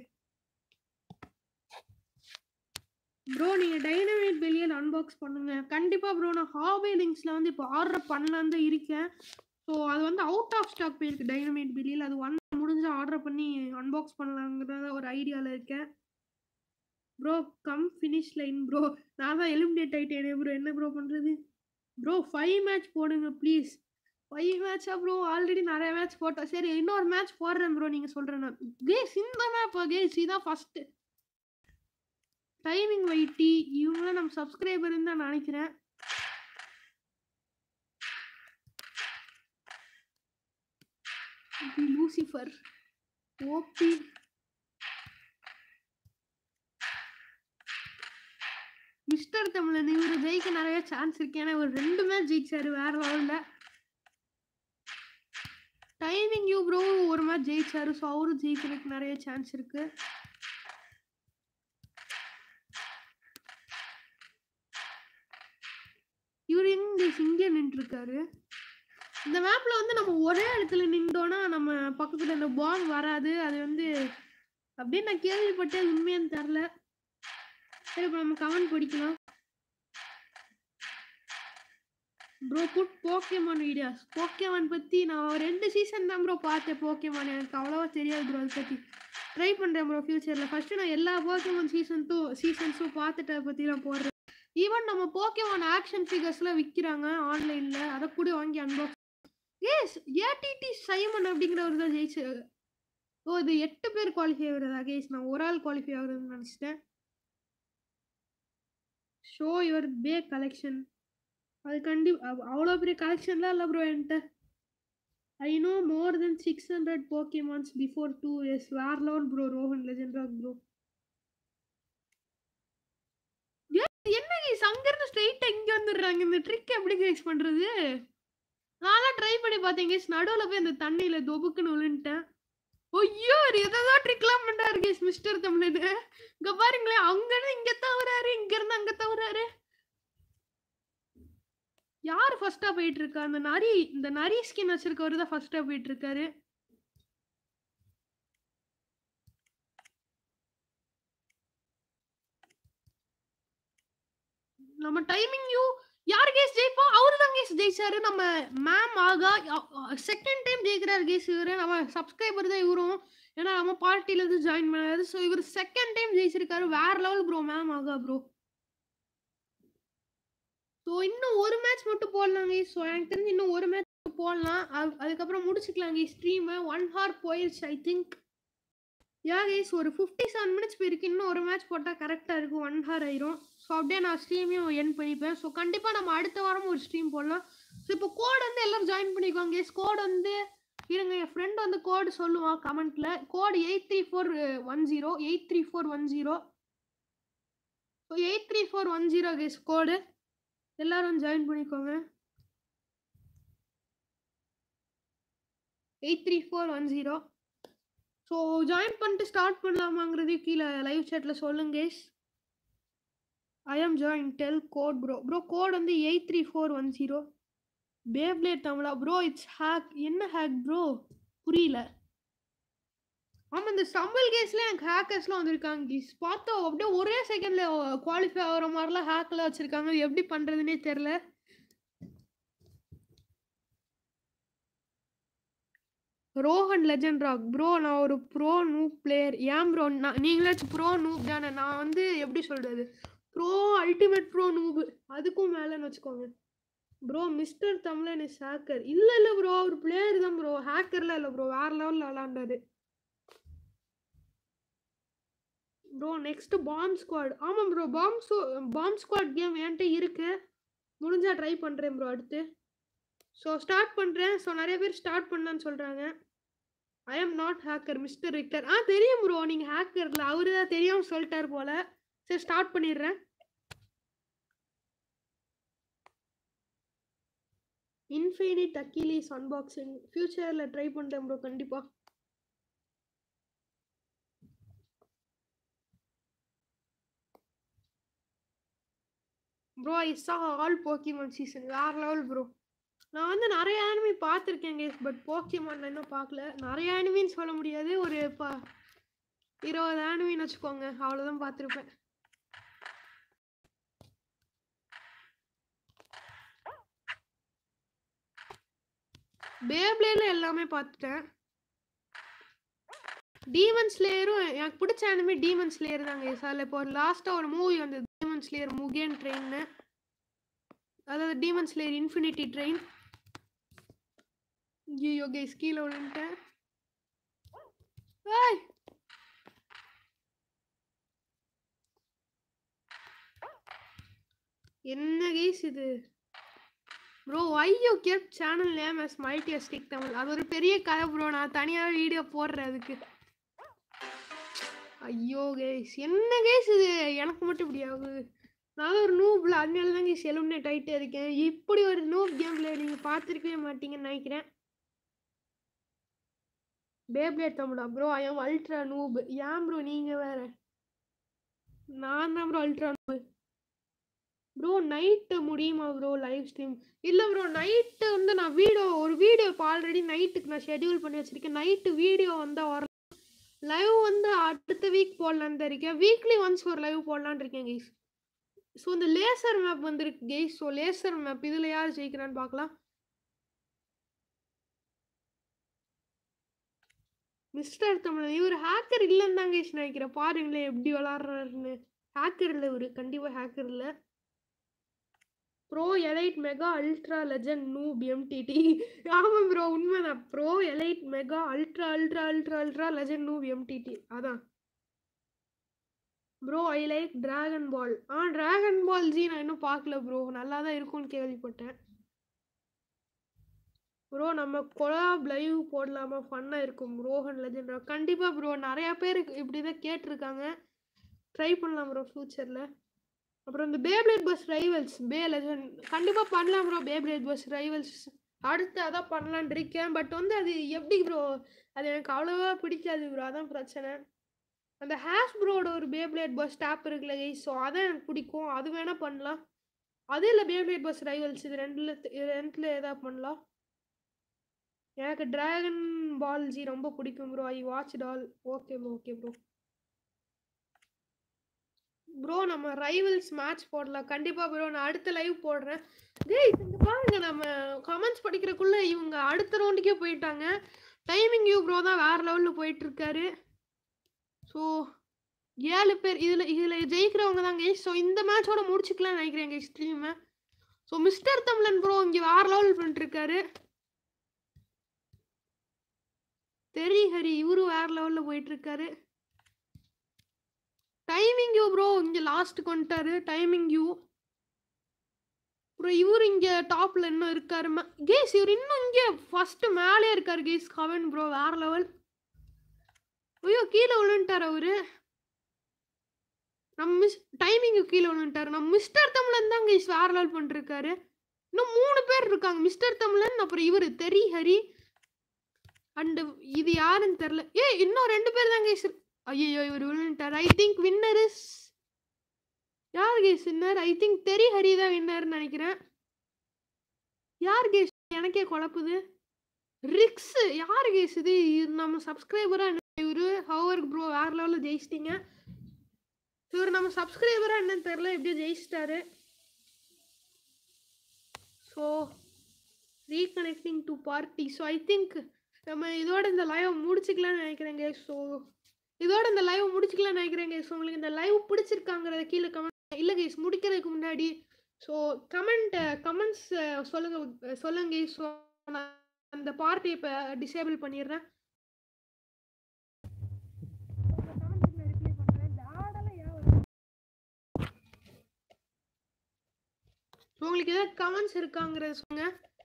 ப்ரோ நீங்க டைனமைட் பில்லியன் அன்பாக்ஸ் பண்ணுங்க கண்டிப்பா ப்ரோ நான் ஹாபி லிங்க்ஸ்ல வந்து இப்போ ஆர்டர் பண்ணலான்னு தான் இருக்கேன் ஸோ அது வந்து அவுட் ஆஃப் ஸ்டாக் போயிருக்கு டைனமைட் பில்லியன் அது ஒன் முடிஞ்சு ஆர்டர் பண்ணி அன்பாக்ஸ் பண்ணலாங்கிறத ஒரு ஐடியாவில் இருக்கேன் bro come finish line bro நான் தான் எலிமினேட் ஆயிட்டேனே ப்ரோ என்ன ப்ரோ பண்ணுறது ப்ரோ ஃபைவ் மேட்ச் போடுங்க ப்ளீஸ் ஃபைவ் மேட்சா ப்ரோ ஆல்ரெடி நிறைய மேட்ச் போட்டோம் சரி இன்னொரு மேட்ச் போடுறேன் ப்ரோ நீங்கள் சொல்கிறேன் நான் கேஸ் இந்த மேப் கேஸ் இதான் ஃபஸ்ட்டு டைமிங் வைட்டி இவங்களாம் நம்ம சப்ஸ்கிரைபர்னு தான் நினைக்கிறேன் தி லூசிஃபர் ஓபி மிஸ்டர் தமிழன் இவர் ஜெயிக்க நிறைய சான்ஸ் இருக்கு ஏன்னா இவர் ரெண்டு மேட்ச் ஜெயிச்சாரு வேற லெவலில் டைமிங் யூ ப்ரோ ஒரு மேட்ச் ஜெயிச்சாரு ஸோ அவரும் ஜெயிக்கிறதுக்கு நிறைய சான்ஸ் இருக்கு இவர் எங்க இங்கே நின்றுருக்காரு இந்த மேப்ல வந்து நம்ம ஒரே இடத்துல நின்றோம்னா நம்ம பக்கத்துல இந்த பாம் வராது அது வந்து அப்படின்னு நான் கேள்விப்பட்டேன் அது உண்மையான்னு தெரில சரி இப்போ நம்ம கமெண்ட் படிக்கலாம் bro put Pokemon videos Pokemon பற்றி நான் ரெண்டு சீசன் தான் ப்ரோ பார்த்தேன் போக்கேமான் எனக்கு அவ்வளோவா தெரியாது ப்ரோ அதை பற்றி ட்ரை பண்ணுறேன் ப்ரோ ஃப்யூச்சரில் ஃபஸ்ட்டு நான் எல்லா போக்கேமான் சீசன் டூ சீசன்ஸும் பார்த்துட்டு அதை பற்றி நான் போடுறேன் ஈவன் நம்ம போக்கேமான் ஆக்ஷன் ஃபிகர்ஸ்லாம் விற்கிறாங்க ஆன்லைனில் அதை கூட வாங்கி அன்பாக்ஸ் ஏஸ் ஏடிடி சைமன் அப்படிங்கிறவர் தான் ஜெயிச்சு ஓ இது எட்டு பேர் குவாலிஃபை ஆகுறதா கேஸ் நான் ஒரு ஆள் குவாலிஃபை ஆகுறதுன்னு நினச்சிட்டேன் ஷோ யுவர் பே கலெக்ஷன் அது கண்டி அவ்- அவ்வளோ பெரிய கலெக்ஷன்லாம் இல்லை ப்ரோ என்கிட்ட I know more than six hundred Pokemons before two years வேற level bro Rohan legend rock bro என்ன கேஸ் அங்கேருந்து ஸ்ட்ரெயிட்டாக இங்கே வந்துடுறாங்க இந்த ட்ரிக் எப்படி கேஸ் பண்ணுறது நான்லாம் ட்ரை பண்ணி பார்த்தேன் கேஸ் நடுவில் போய் அந்த தண்ணியில் தொபுக்குன்னு விழுந்துட்டேன் ஐயோ எதோ ட்ரிக்லாம் பண்ணுறாரு கேஸ் மிஸ்டர் தமிழனு இங்கே பாருங்களேன் அங்கேருந்து இங்கே தவறாரு இங்கேருந்து அங்கே தவறாரு யார் ஃபர்ஸ்டா போயிட்டு இருக்கா அந்த நரி இந்த நரி ஸ்கின் வச்சிருக்கவர் தான் ஃபர்ஸ்டா போயிட்டு இருக்காரு நம்ம டைமிங் யூ யார் கேஸ் ஜெயிப்பா அவரு தான் கேஸ் ஜெயிச்சாரு நம்ம மேம் ஆகா செகண்ட் டைம் ஜெயிக்கிறாரு கேஸ் இவரு நம்ம சப்ஸ்கிரைபர் தான் இவரும் ஏன்னா நம்ம பார்ட்டில இருந்து ஜாயின் பண்ணாரு ஸோ இவர் செகண்ட் டைம் ஜெயிச்சிருக்காரு வேற லெவல் ப்ரோ மேம் ஆகா ப்ரோ ஸோ இன்னும் ஒரு மேட்ச் மட்டும் போடலாங்க ஸோ எனக்கு தெரிஞ்சு இன்னும் ஒரு மேட்ச் போடலாம் அது- அதுக்கப்புறம் முடிச்சுக்கலாங்க ஸ்ட்ரீமை ஒன் ஹார் போயிடுச்சு ஐ திங்க் யா கைஸ் ஒரு ஃபிஃப்டி செவன் மினிட்ஸ் போயிருக்கு இன்னும் ஒரு மேட்ச் போட்டால் கரெக்டாக இருக்கும் ஒன் ஹார் ஆயிரும் ஸோ அப்படியே நான் ஸ்ட்ரீமையும் என் பண்ணிப்பேன் ஸோ கண்டிப்பாக நம்ம அடுத்த வாரம் ஒரு ஸ்ட்ரீம் போடலாம் ஸோ இப்போ கோட் வந்து எல்லாரும் ஜாயின் பண்ணிக்கோங்க கைஸ் கோட் வந்து இருங்க என் ஃப்ரெண்ட் வந்து கோடு சொல்லுவான் கமெண்ட்ல code eight three four one zero eight three four one zero so eight three four one zero guys code எல்லாரும் ஜாயின் பண்ணிக்கோங்க eight three four one zero so join பண்ணிட்டு ஸ்டார்ட் பண்ணலாமாங்கிறது கீழே லைவ் சேட்டில் சொல்லுங்க guys I am join tell code bro bro code வந்து eight three four one zero beyblade Tamizha bro it's hack என்ன ஹேக் ப்ரோ புரியல ஆமாம் இந்த ஸ்டம்பிள் கேஸில் எனக்கு ஹேக்கர்ஸ்லாம் வந்திருக்காங்க கேஸ் பார்த்தோம் அப்படியே ஒரே செகண்டில் குவாலிஃபை ஆகிற மாதிரிலாம் ஹேக்கில் வச்சுருக்காங்க அது எப்படி பண்ணுறதுனே தெரில ரோஹன் லெஜண்ட் ராக் ப்ரோ நான் ஒரு ப்ரோ நூப் பிளேயர் ஏன் ப்ரோ நான் நீங்களாச்சும் ப்ரோ நூப் தானே நான் வந்து எப்படி சொல்கிறது ப்ரோ அல்டிமேட் ப்ரோ நூபு அதுக்கும் மேலேன்னு வச்சுக்கோங்க bro mister Tamilan is hacker இல்லை இல்லை ப்ரோ அவர் பிளேயர் தான் ப்ரோ ஹேக்கர்லாம் இல்லை ப்ரோ வேறு லெவலில் விளாண்டாரு ப்ரோ நெக்ஸ்ட் பாம் ஸ்குவாட் ஆமாம் bro bomb bomb squad game என்கிட்ட இருக்கு முடிஞ்சா ட்ரை பண்ணுறேன் ப்ரோ அடுத்து ஸோ ஸ்டார்ட் பண்ணுறேன் ஸோ நிறைய பேர் ஸ்டார்ட் பண்ணலான்னு சொல்கிறாங்க I am not hacker mister Victor ஆ தெரியும் ப்ரோ நீங்கள் ஹேக்கரில் அவரு தான் தெரியாமல் சொல்லிட்டார் போல் சரி ஸ்டார்ட் பண்ணிடுறேன் இன்ஃபைனிட் அக்கிலீஸ் அன்பாக்சிங் ஃப்யூச்சரில் ட்ரை பண்ணுறேன் ப்ரோ கண்டிப்பாக bro I saw all Pokemon season வேற லெவல் ப்ரோ நான் வந்து நிறைய ஆனிமி பார்த்துருக்கேன் கேஸ் பட் போக்கிமான் இன்னும் பார்க்கல நிறைய ஆனிமின்னு சொல்ல முடியாது ஒரு ப இருபது ஆனிமின்னு வச்சுக்கோங்க அவ்வளோதான் பார்த்துருப்பேன் பேப்ளேல எல்லாமே பார்த்துட்டேன் டீமன் ஸ்லேயரும் எனக்கு பிடிச்ச அனிமே டீமன் ஸ்லேயர் தாங்க கேஸ் அதில் இப்போ லாஸ்ட்டாக ஒரு மூவி வந்தது டீமன் ஸ்லேயர் முகேன் ட்ரெயின்னு அதாவது டீமன் ஸ்லேயர் இன்ஃபினிட்டி ட்ரெயின் ஐயோ கைஸ் கீழே விழுந்துட்டேன் ஏய் என்ன கைஸ் இது bro why you keep channel name as மல்டியஸ்டிக் தமிழ் அது ஒரு பெரிய கதை ப்ரோ நான் தனியாக வீடியோ போடுறேன் அதுக்கு ஐயோ கைஸ் என்ன கைஸ் இது எனக்கு மட்டும் இப்படி ஆகுது நான் ஒரு நூப்ல அதனால தான் கைஸ் எலிமினேட் ஆகிட்டே இருக்கேன் இப்படி ஒரு நூப் கேம்ல நீங்கள் பார்த்துருக்கவே மாட்டீங்கன்னு நினைக்கிறேன் beyblade Tamizha bro I am ultra noob ஏன் ப்ரோ நீங்கள் வேற நான் தான் bro ultra noob bro night முடியுமா ப்ரோ லைவ் ஸ்ட்ரீம் இல்லை ப்ரோ நைட்டு வந்து நான் வீடியோ ஒரு வீடியோ இப்போ ஆல்ரெடி நைட்டுக்கு நான் ஷெட்யூல் பண்ணி வச்சுருக்கேன் நைட்டு வீடியோ வந்தால் வரலாம் லைவ் வந்து அடுத்த வீக் போடலான்னு இருக்கேன் வீக்லி ஒன்ஸ் ஒரு லைவ் போடலான்னு இருக்கேன் கெய்ஸ் ஸோ இந்த லேசர் மேப் வந்துருக்கு கெய்ஸ் ஸோ லேசர் மேப் இதில் யார் ஜெயிக்கிறான்னு பார்க்கலாம் மிஸ்டர் தமிழ் இவர் ஹேக்கர் இல்லைன்னு தான் கைஸ் நினைக்கிறேன் பாருங்களேன் எப்படி விளாட்றாருன்னு ஹேக்கர் இல்லை இவர் கண்டிப்பாக ஹேக்கர் இல்லை bro elite mega ultra legend noob MTT ஆமாம் ப்ரோ உண்மைதான் bro elite mega ultra ultra ultra ultra legend noob MTT அதான் bro I like dragon ball ஆ டிராகன் பால் ஜி நான் இன்னும் பார்க்கல ப்ரோ நல்லா தான் இருக்கும்னு கேள்விப்பட்டேன் ப்ரோ நம்ம கொலாப் லைவ் போடலாமா ஃபன்னாக இருக்கும் ரோஹன் லெஜண்ட் கண்டிப்பாக ப்ரோ நிறையா பேர் இப்படி தான் கேட்டிருக்காங்க ட்ரை பண்ணலாம் ப்ரோ ஃப்யூச்சரில் அப்புறம் இந்த beyblade burst rivals bey legend கண்டிப்பாக பண்ணலாம் ப்ரோ பேப்ளேட் பஸ் ரைவல்ஸ் அடுத்து அதான் பண்ணலான் இருக்கேன் பட் வந்து அது எப்படி ப்ரோ அது எனக்கு அவ்வளோவா பிடிக்காது ப்ரோ அதான் பிரச்சனை அந்த ஹேஷ் ப்ரோட ஒரு பேப்ளேட் பஸ் ஸ்டாப் இருக்குல்ல கைஸ் ஸோ அதான் எனக்கு பிடிக்கும் அது வேணால் பண்ணலாம் அது இல்லை பேப்ளேட் பஸ் ரைவல்ஸ் இது ரெண்டில் ரெண்டில் எதாவது பண்ணலாம் எனக்கு டிராகன் பால் ஜி ரொம்ப பிடிக்கும் ப்ரோ ஐ வாட்ச் டால் okay bro okay bro bro நம்ம ரைவல்ஸ் மேட்ச் போடலாம் கண்டிப்பாக ப்ரோ நான் அடுத்த லைவ் போடுறேன் டேய் இங்க பாருங்க நம்ம கமெண்ட்ஸ் படிக்கிறக்குள்ள இவங்க அடுத்த ரவுண்டுக்கே போயிட்டாங்க டைமிங் யூ ப்ரோ தான் வேற லெவலில் போயிட்டு இருக்காரு ஸோ ஏழு பேர் இதில் இதில் ஜெயிக்கிறவங்க தான் கைஸ் ஸோ இந்த மேட்சோட முடிச்சுக்கலாம் நினைக்கிறேன் கைஸ் ஸ்ட்ரீமை ஸோ மிஸ்டர் தமிழன் ப்ரோ இங்கே வேற லெவல் பண்ணிட்டு இருக்காரு தெரி ஹரி இவரும் வேற லெவலில் போயிட்டு இருக்காரு டைமிங் யூ ப்ரோ இங்கே லாஸ்ட்டுக்கு வந்துட்டாரு டைமிங் யூ அப்புறம் இவர் இங்கே டாப்பில் இன்னும் இருக்காரு கேஸ் இவர் இன்னும் இங்கே ஃபஸ்ட்டு மேலே இருக்காரு கேஸ் கவன் ப்ரோ வேற லெவல் ஐயோ கீழே விழுந்துட்டார் அவரு நம்ம மிஸ் டைமிங்கு கீழே விழுந்துட்டாரு நம்ம மிஸ்டர் தமிழன் தான் கேஸ் வேற லெவல் பண்ணிருக்காரு இன்னும் மூணு பேர் இருக்காங்க மிஸ்டர் தமிழன் அப்புறம் இவர் தெரி ஹரி அண்டு இது யாருன்னு தெரில ஏ இன்னும் ரெண்டு பேர் தான் கேஸ் ஐயோ இவர் விழுந்துட்டார் ஐ திங்க் வின்னர் இஸ் யார் கேஸ் வின்னர் ஐ திங்க் தெரி ஹரி தான் வின்னர்னு நினைக்கிறேன் யார் கேஸ் எனக்கே குழப்புது ரிக்ஸ் யார் கேஸ் இது இது நம்ம சப்ஸ்கிரைபராக இவரு ஹவர் ப்ரோ வேற லெவலில் ஜெயிச்சிட்டிங்க இவர் நம்ம சப்ஸ்கிரைபராக என்னன்னு தெரில எப்படியோ ஜெயிச்சிட்டாரு so reconnecting to party so I think நம்ம இதோட இந்த லைவ் முடிச்சுக்கலாம்னு நினைக்கிறேங்க ஸோ இதோட இந்த லைவ் முடிச்சுக்கலாம்னு நினைக்கிறேங்க ஸோ உங்களுக்கு இந்த லைவ் பிடிச்சிருக்காங்கிறத கீழே கமெண்ட் இல்லை கைஸ் முடிக்கிறதுக்கு முன்னாடி ஸோ கமெண்ட் கமெண்ட்ஸ் சொல்லுங்க சொல்லுங்க ஸோ நான் அந்த பார்ட்டி இப்போ டிசேபிள் பண்ணிடுறேன் ஸோ உங்களுக்கு ஏதாவது கமெண்ட்ஸ் இருக்காங்கிறத சொல்லுங்க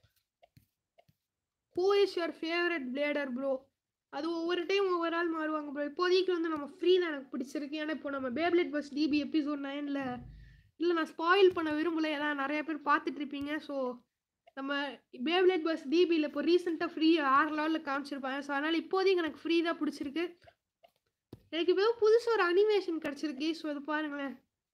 who is your favourite blader bro அது ஒவ்வொரு டைம் ஒவ்வொரு ஆள் மாறுவாங்க ப்ரோ இப்போதைக்கு வந்து நம்ம ஃப்ரீ தான் எனக்கு பிடிச்சிருக்கு ஏன்னா இப்போ நம்ம பேப்லெட் பஸ் டிபி எபிசோட் நைனில் இல்லை நான் ஸ்பாயில் பண்ண விரும்பல ஏன்னா நிறைய பேர் பார்த்துட்டு இருப்பீங்க ஸோ நம்ம பேப்லெட் பஸ் டிபியில் இப்போ ரீசெண்டாக ஃப்ரீ ஆறு லெவலில் காமிச்சிருப்பாங்க ஸோ அதனால் இப்போதைக்கு எனக்கு ஃப்ரீ தான் பிடிச்சிருக்கு எனக்கு இப்போ புதுசாக ஒரு அனிமேஷன் கிடச்சிருக்கு ஸோ அது பாருங்களேன்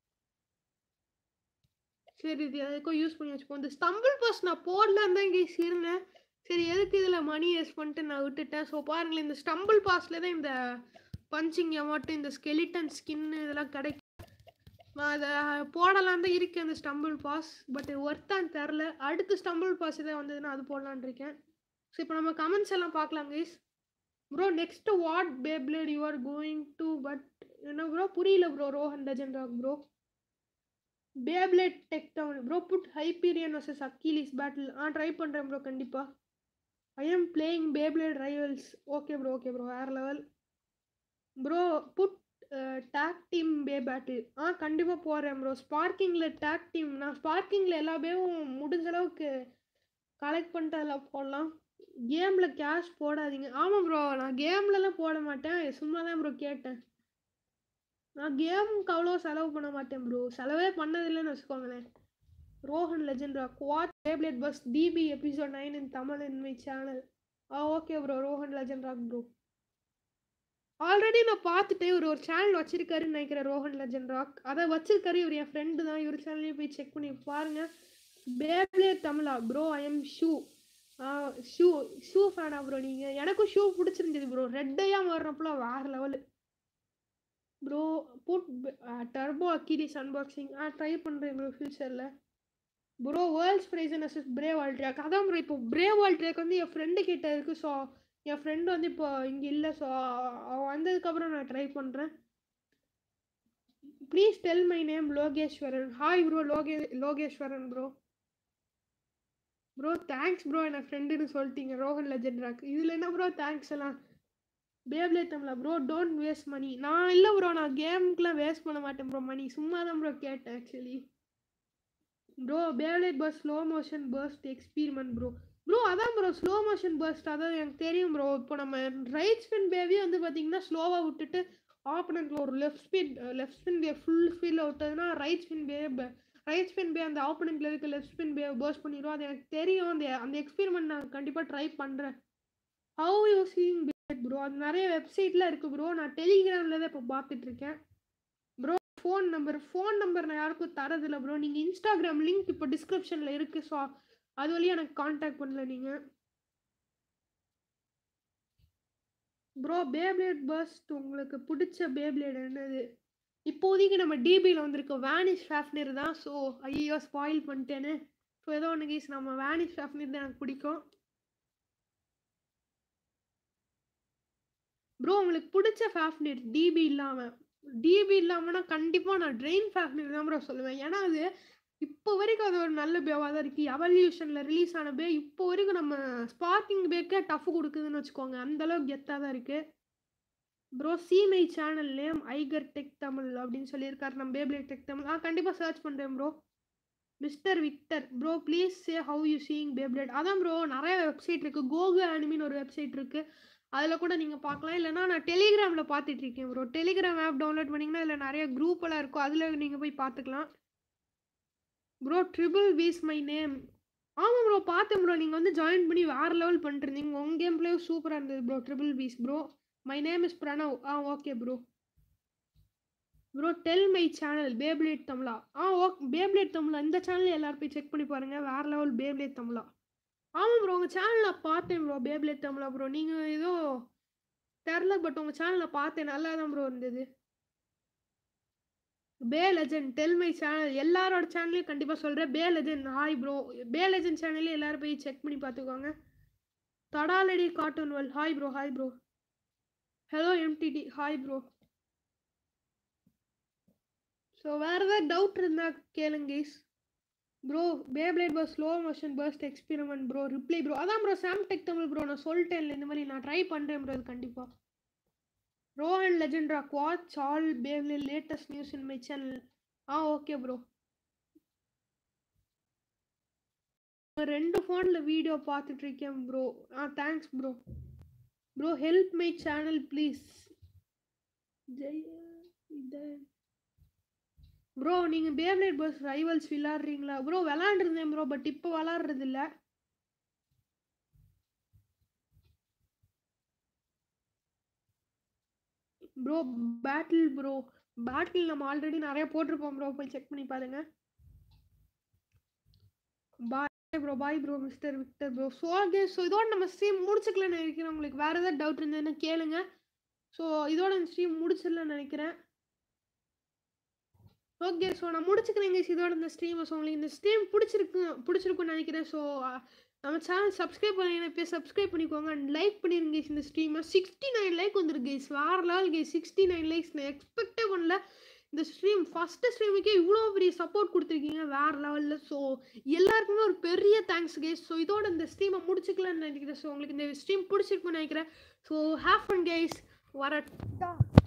சரி இது எதுக்கும் யூஸ் பண்ணி வச்சுப்போம் இந்த ஸ்டம்பிள் பஸ் நான் போடலான்னு தான் இங்கே இருந்தேன் சரி எதுக்கு இதில் மணி வேஸ்ட் பண்ணிட்டு நான் விட்டுட்டேன் ஸோ பாருங்களேன் இந்த ஸ்டம்பிள் பாஸில் தான் இந்த பஞ்சிங் அமௌண்ட்டு இந்த ஸ்கெலிட்டன் ஸ்கின் இதெல்லாம் கிடைக்கும் நான் அதை போடலான் தான் இருக்கேன் அந்த ஸ்டம்பிள் பாஸ் பட் ஒர்த்தான்னு தெரில அடுத்து ஸ்டம்பிள் பாஸ் இதை வந்ததுன்னா அது போடலான்னு இருக்கேன் ஸோ இப்போ நம்ம கமெண்ட்ஸ் எல்லாம் பார்க்கலாம் guys bro next what beyblade you are going to but என்ன ப்ரோ புரியல bro Rohan legend rock bro beyblade deck down bro put Hyperion versus Achilles battle ஆ ட்ரை பண்ணுறேன் ப்ரோ கண்டிப்பாக I am playing beyblade rivals okay bro okay bro வேறு level bro put tag team bey battle ஆ கண்டிப்பாக போகிறேன் ப்ரோ ஸ்பார்க்கிங்கில் டேக் டீம் நான் ஸ்பார்க்கிங்கில் எல்லா பேவும் முடிஞ்ச அளவுக்கு கலெக்ட் பண்ணிட்டு அதில் போடலாம் கேமில் கேஷ் போடாதீங்க ஆமாம் ப்ரோ நான் கேம்லலாம் போட மாட்டேன் சும்மா தான் ப்ரோ கேட்டேன் நான் கேமுக்கு அவ்வளோ செலவு பண்ண மாட்டேன் ப்ரோ செலவே பண்ணதில்லைன்னு வச்சுக்கோங்களேன் ரோஹன் லெஜெண்டா குவாட் டேப்லெட் burst DB episode nine in Tamil in my channel ஆ okay bro Rohan legend bro already நான் பார்த்துட்டு இவர் ஒரு சேனல் வச்சிருக்காருன்னு நினைக்கிறேன் ரோஹன் லெஜெண்ட் ராக் அதை வச்சிருக்காரு இவர் என் ஃப்ரெண்டு தான் இவர் சேனல்லையும் போய் செக் பண்ணி பாருங்க beyblade Tamizha bro I am Shu Shu Shu ஃபேனா ப்ரோ நீங்கள் எனக்கும் ஷூ பிடிச்சிருந்தது ப்ரோ ரெட்டையாக மாறினப்பல வேறு level bro put turbo Achilles unboxing ஆ ட்ரை பண்ணுறேன் ப்ரோ ஃப்யூச்சரில் bro world's prize as brave Valt track அதான் ப்ரோ இப்போ பிரேவ் வால் ட்ராக் வந்து என் ஃப்ரெண்டு கிட்ட இருக்குது ஸோ என் ஃப்ரெண்டு வந்து இப்போ இங்கே இல்லை ஸோ அவன் வந்ததுக்கப்புறம் நான் ட்ரை பண்ணுறேன் please tell my name Lokeswaran hi bro Loke Lokeswaran bro bro thanks bro என்ன ஃப்ரெண்டுன்னு சொல்லிட்டீங்க ரோஹன் லெஜெண்ட் ராக் இதில் என்ன ப்ரோ தேங்க்ஸ் எல்லாம் பேப்லே தமிழா ப்ரோ டோன்ட் வேஸ்ட் மணி நான் இல்லை ப்ரோ நான் கேமுக்குலாம் வேஸ்ட் பண்ண மாட்டேன் ப்ரோ மணி சும்மா தான் ப்ரோ கேட்டேன் actually bro beyblade burst slow motion burst experiment bro bro அதான் ப்ரோ ஸ்லோ மோஷன் பர்ஸ்ட் அதான் எனக்கு தெரியும் ப்ரோ இப்போ நம்ம ரைட் ஸ்பின் பேவே வந்து பார்த்தீங்கன்னா ஸ்லோவாக விட்டுட்டு ஆப்பனண்ட்டில் ஒரு left spin left spin bey full ஸ்பீடில் விட்டதுன்னா right spin bey right spin bey அந்த ஆப்பனண்ட்டில் இருக்க லெஃப்ட் ஸ்பின் பே பர்ஸ்ட் பண்ணிடுவோம் அது எனக்கு தெரியும் அந்த அந்த எக்ஸ்பீரிமெண்ட் நான் கண்டிப்பாக ட்ரை பண்ணுறேன் ஹவு யூ சீங் ப்ரோ அது நிறைய வெப்சைட்லாம் இருக்குது ப்ரோ நான் டெலிகிராமில் தான் இப்போ பார்த்துட்ருக்கேன் bro phone number phone number நான் யாருக்கும் தரதில்ல ப்ரோ நீங்கள் இன்ஸ்டாகிராம் லிங்க் இப்போ டிஸ்கிரிப்ஷனில் இருக்குது ஸோ அது வழியாக எனக்கு காண்டாக்ட் பண்ணல நீங்கள் ப்ரோ பேப்ளேட் பஸ்ட் உங்களுக்கு பிடிச்ச பேப்ளேட் என்னது இப்போதைக்கு நம்ம டிபியில் வந்திருக்க வேனிஷ் ஃபேஃப்னர் தான் ஸோ ஐயோ ஸ்பாயில் பண்ணிட்டேன்னு ஸோ ஏதோ ஒன்று கேஸ் நம்ம வேனிஷ் ஃபேஃப்னர் தான் எனக்கு பிடிக்கும் ப்ரோ உங்களுக்கு பிடிச்ச ஃபேஃப்னர் டிபி இல்லாமல் டிபி இல்லாமல்னா கண்டிப்பாக நான் ட்ரெயின் ஃபேஃப்னர் தான் ப்ரோ சொல்லுவேன் ஏன்னா அது இப்போ வரைக்கும் அது ஒரு நல்ல பேவாக தான் இருக்குது எவல்யூஷனில் ரிலீஸ் ஆன பே இப்போ வரைக்கும் நம்ம ஸ்பார்க்கிங் பேக்கே டஃப் கொடுக்குதுன்னு வச்சுக்கோங்க அந்தளவுக்கு கெத்தாக தான் இருக்குது ப்ரோ சிமை சேனல் நேம் ஐகர் டெக் தமிழ் அப்படின்னு சொல்லியிருக்காரு நம்ம பேப்ளேட் டெக் தமிழ் ஆ கண்டிப்பாக சர்ச் பண்ணுறேன் bro mister Victor bro please say how you seeing beyblade அதான் ப்ரோ நிறைய வெப்சைட் இருக்குது கோகு அனிமின்னு ஒரு வெப்சைட் இருக்குது அதில் கூட நீங்கள் பார்க்கலாம் இல்லைனா நான் டெலிகிராமில் பார்த்துட்டு இருக்கேன் ப்ரோ டெலிகிராம் ஆப் டவுன்லோட் பண்ணிங்கன்னா இதில் நிறைய குரூப் எல்லாம் இருக்கும் அதில் நீங்கள் போய் பார்த்துக்கலாம் ப்ரோ ட்ரிபிள் வீஸ் மை நேம் ஆமாம் ப்ரோ பார்த்தேன் ப்ரோ நீங்கள் வந்து ஜாயின் பண்ணி வேறு லெவல் பண்ணிருந்தீங்க உங்கள் கேம் பிளே சூப்பராக இருந்தது ப்ரோ ட்ரிபிள் வீஸ் bro my name is Pranav ஆ okay bro bro tell my channel beyblade Tamizha ஆ ஓகே பேப்ளேட் தமிழா இந்த சேனல் எல்லாரும் போய் செக் பண்ணி பாருங்கள் வேறு லெவல் பேப்ளேட் தமிழா ஆமாம் ப்ரோ உங்கள் சேனலில் பார்த்தேன் ப்ரோ பேப்ளேட் தமிழா ப்ரோ நீங்கள் ஏதோ தெரில பட் உங்கள் சேனலில் பார்த்தேன் நல்லா தான் ப்ரோ இருந்தது bey legend tell my channel எல்லாரோட சேனலையும் கண்டிப்பாக சொல்கிறேன் bey legend hi bro bey legend சேனல்லே எல்லாரும் போய் செக் பண்ணி பார்த்துக்கோங்க தடாலடி cartoon well hi bro hi bro hello MTT hi bro so வேற ஏதாவது டவுட் இருந்தா கேளுங்க guys bro beyblade burst slow motion burst experiment bro reply bro அதான் bro Sam tech Tamil bro நான் சொல்லிட்டேன்ல இந்த மாதிரி நான் ட்ரை பண்ணுறேன் ப்ரோ இது கண்டிப்பாக ரோ அண்ட் லெஜெண்ட்ரா watch all beyblade latest news in my channel ஆ ஓகே ப்ரோ ரெண்டு ஃபோனில் வீடியோ பார்த்துட்டு இருக்கேன் ப்ரோ ஆ thanks bro bro help my channel please ஜெய ப்ரோ நீங்கள் பேவ்லேட் பஸ் ரைவல்ஸ் விளாட்றீங்களா ப்ரோ விளாண்டுருந்தேன் ப்ரோ பட் இப்போ விளாட்றது இல்லை ப்ரோ பேட்டில் ப்ரோ பேட்டில் நம்ம ஆல்ரெடி நிறைய போட்டிருப்போம் ப்ரோ போய் செக் பண்ணி பாருங்க bye bro bye bro mister Victor bro so okay so இதோட நம்ம ஸ்ட்ரீம் முடிச்சுக்கலாம்னு நினைக்கிறேன் உங்களுக்கு வேறு ஏதாவது டவுட் இருந்ததுன்னா கேளுங்க ஸோ இதோட இந்த ஸ்ட்ரீம் முடிச்சிடலாம்னு நினைக்கிறேன் ஓகே ஸோ நான் முடிச்சுக்கிறேங்க இதோட இந்த ஸ்ட்ரீமை ஸோ உங்களுக்கு இந்த ஸ்ட்ரீம் பிடிச்சிருக்கு பிடிச்சிருக்குன்னு நினைக்கிறேன் ஸோ நம்ம சேனல் சப்ஸ்கிரைப் பண்ணி போய் சப்ஸ்கிரைப் பண்ணிக்கோங்க அண்ட் லைக் பண்ணிருங்க guys இந்த ஸ்ட்ரீமை சிக்ஸ்டி நைன் லைக் வந்துருக்கு கைஸ் வேற level guys sixty nine likes நான் எக்ஸ்பெக்டே பண்ணல இந்த ஸ்ட்ரீம் ஃபஸ்ட்டு ஸ்ட்ரீமுக்கே இவ்வளோ பெரிய சப்போர்ட் கொடுத்துருக்கீங்க வேற லெவலில் ஸோ எல்லாருக்குமே ஒரு பெரிய தேங்க்ஸ் கைஸ் ஸோ இதோட இந்த ஸ்ட்ரீமை முடிச்சுக்கலாம்னு நினைக்கிறேன் ஸோ உங்களுக்கு இந்த ஸ்ட்ரீம் பிடிச்சிருக்குன்னு நினைக்கிறேன் ஸோ ஹேவ் ஃபன் கைஸ் வரட்டா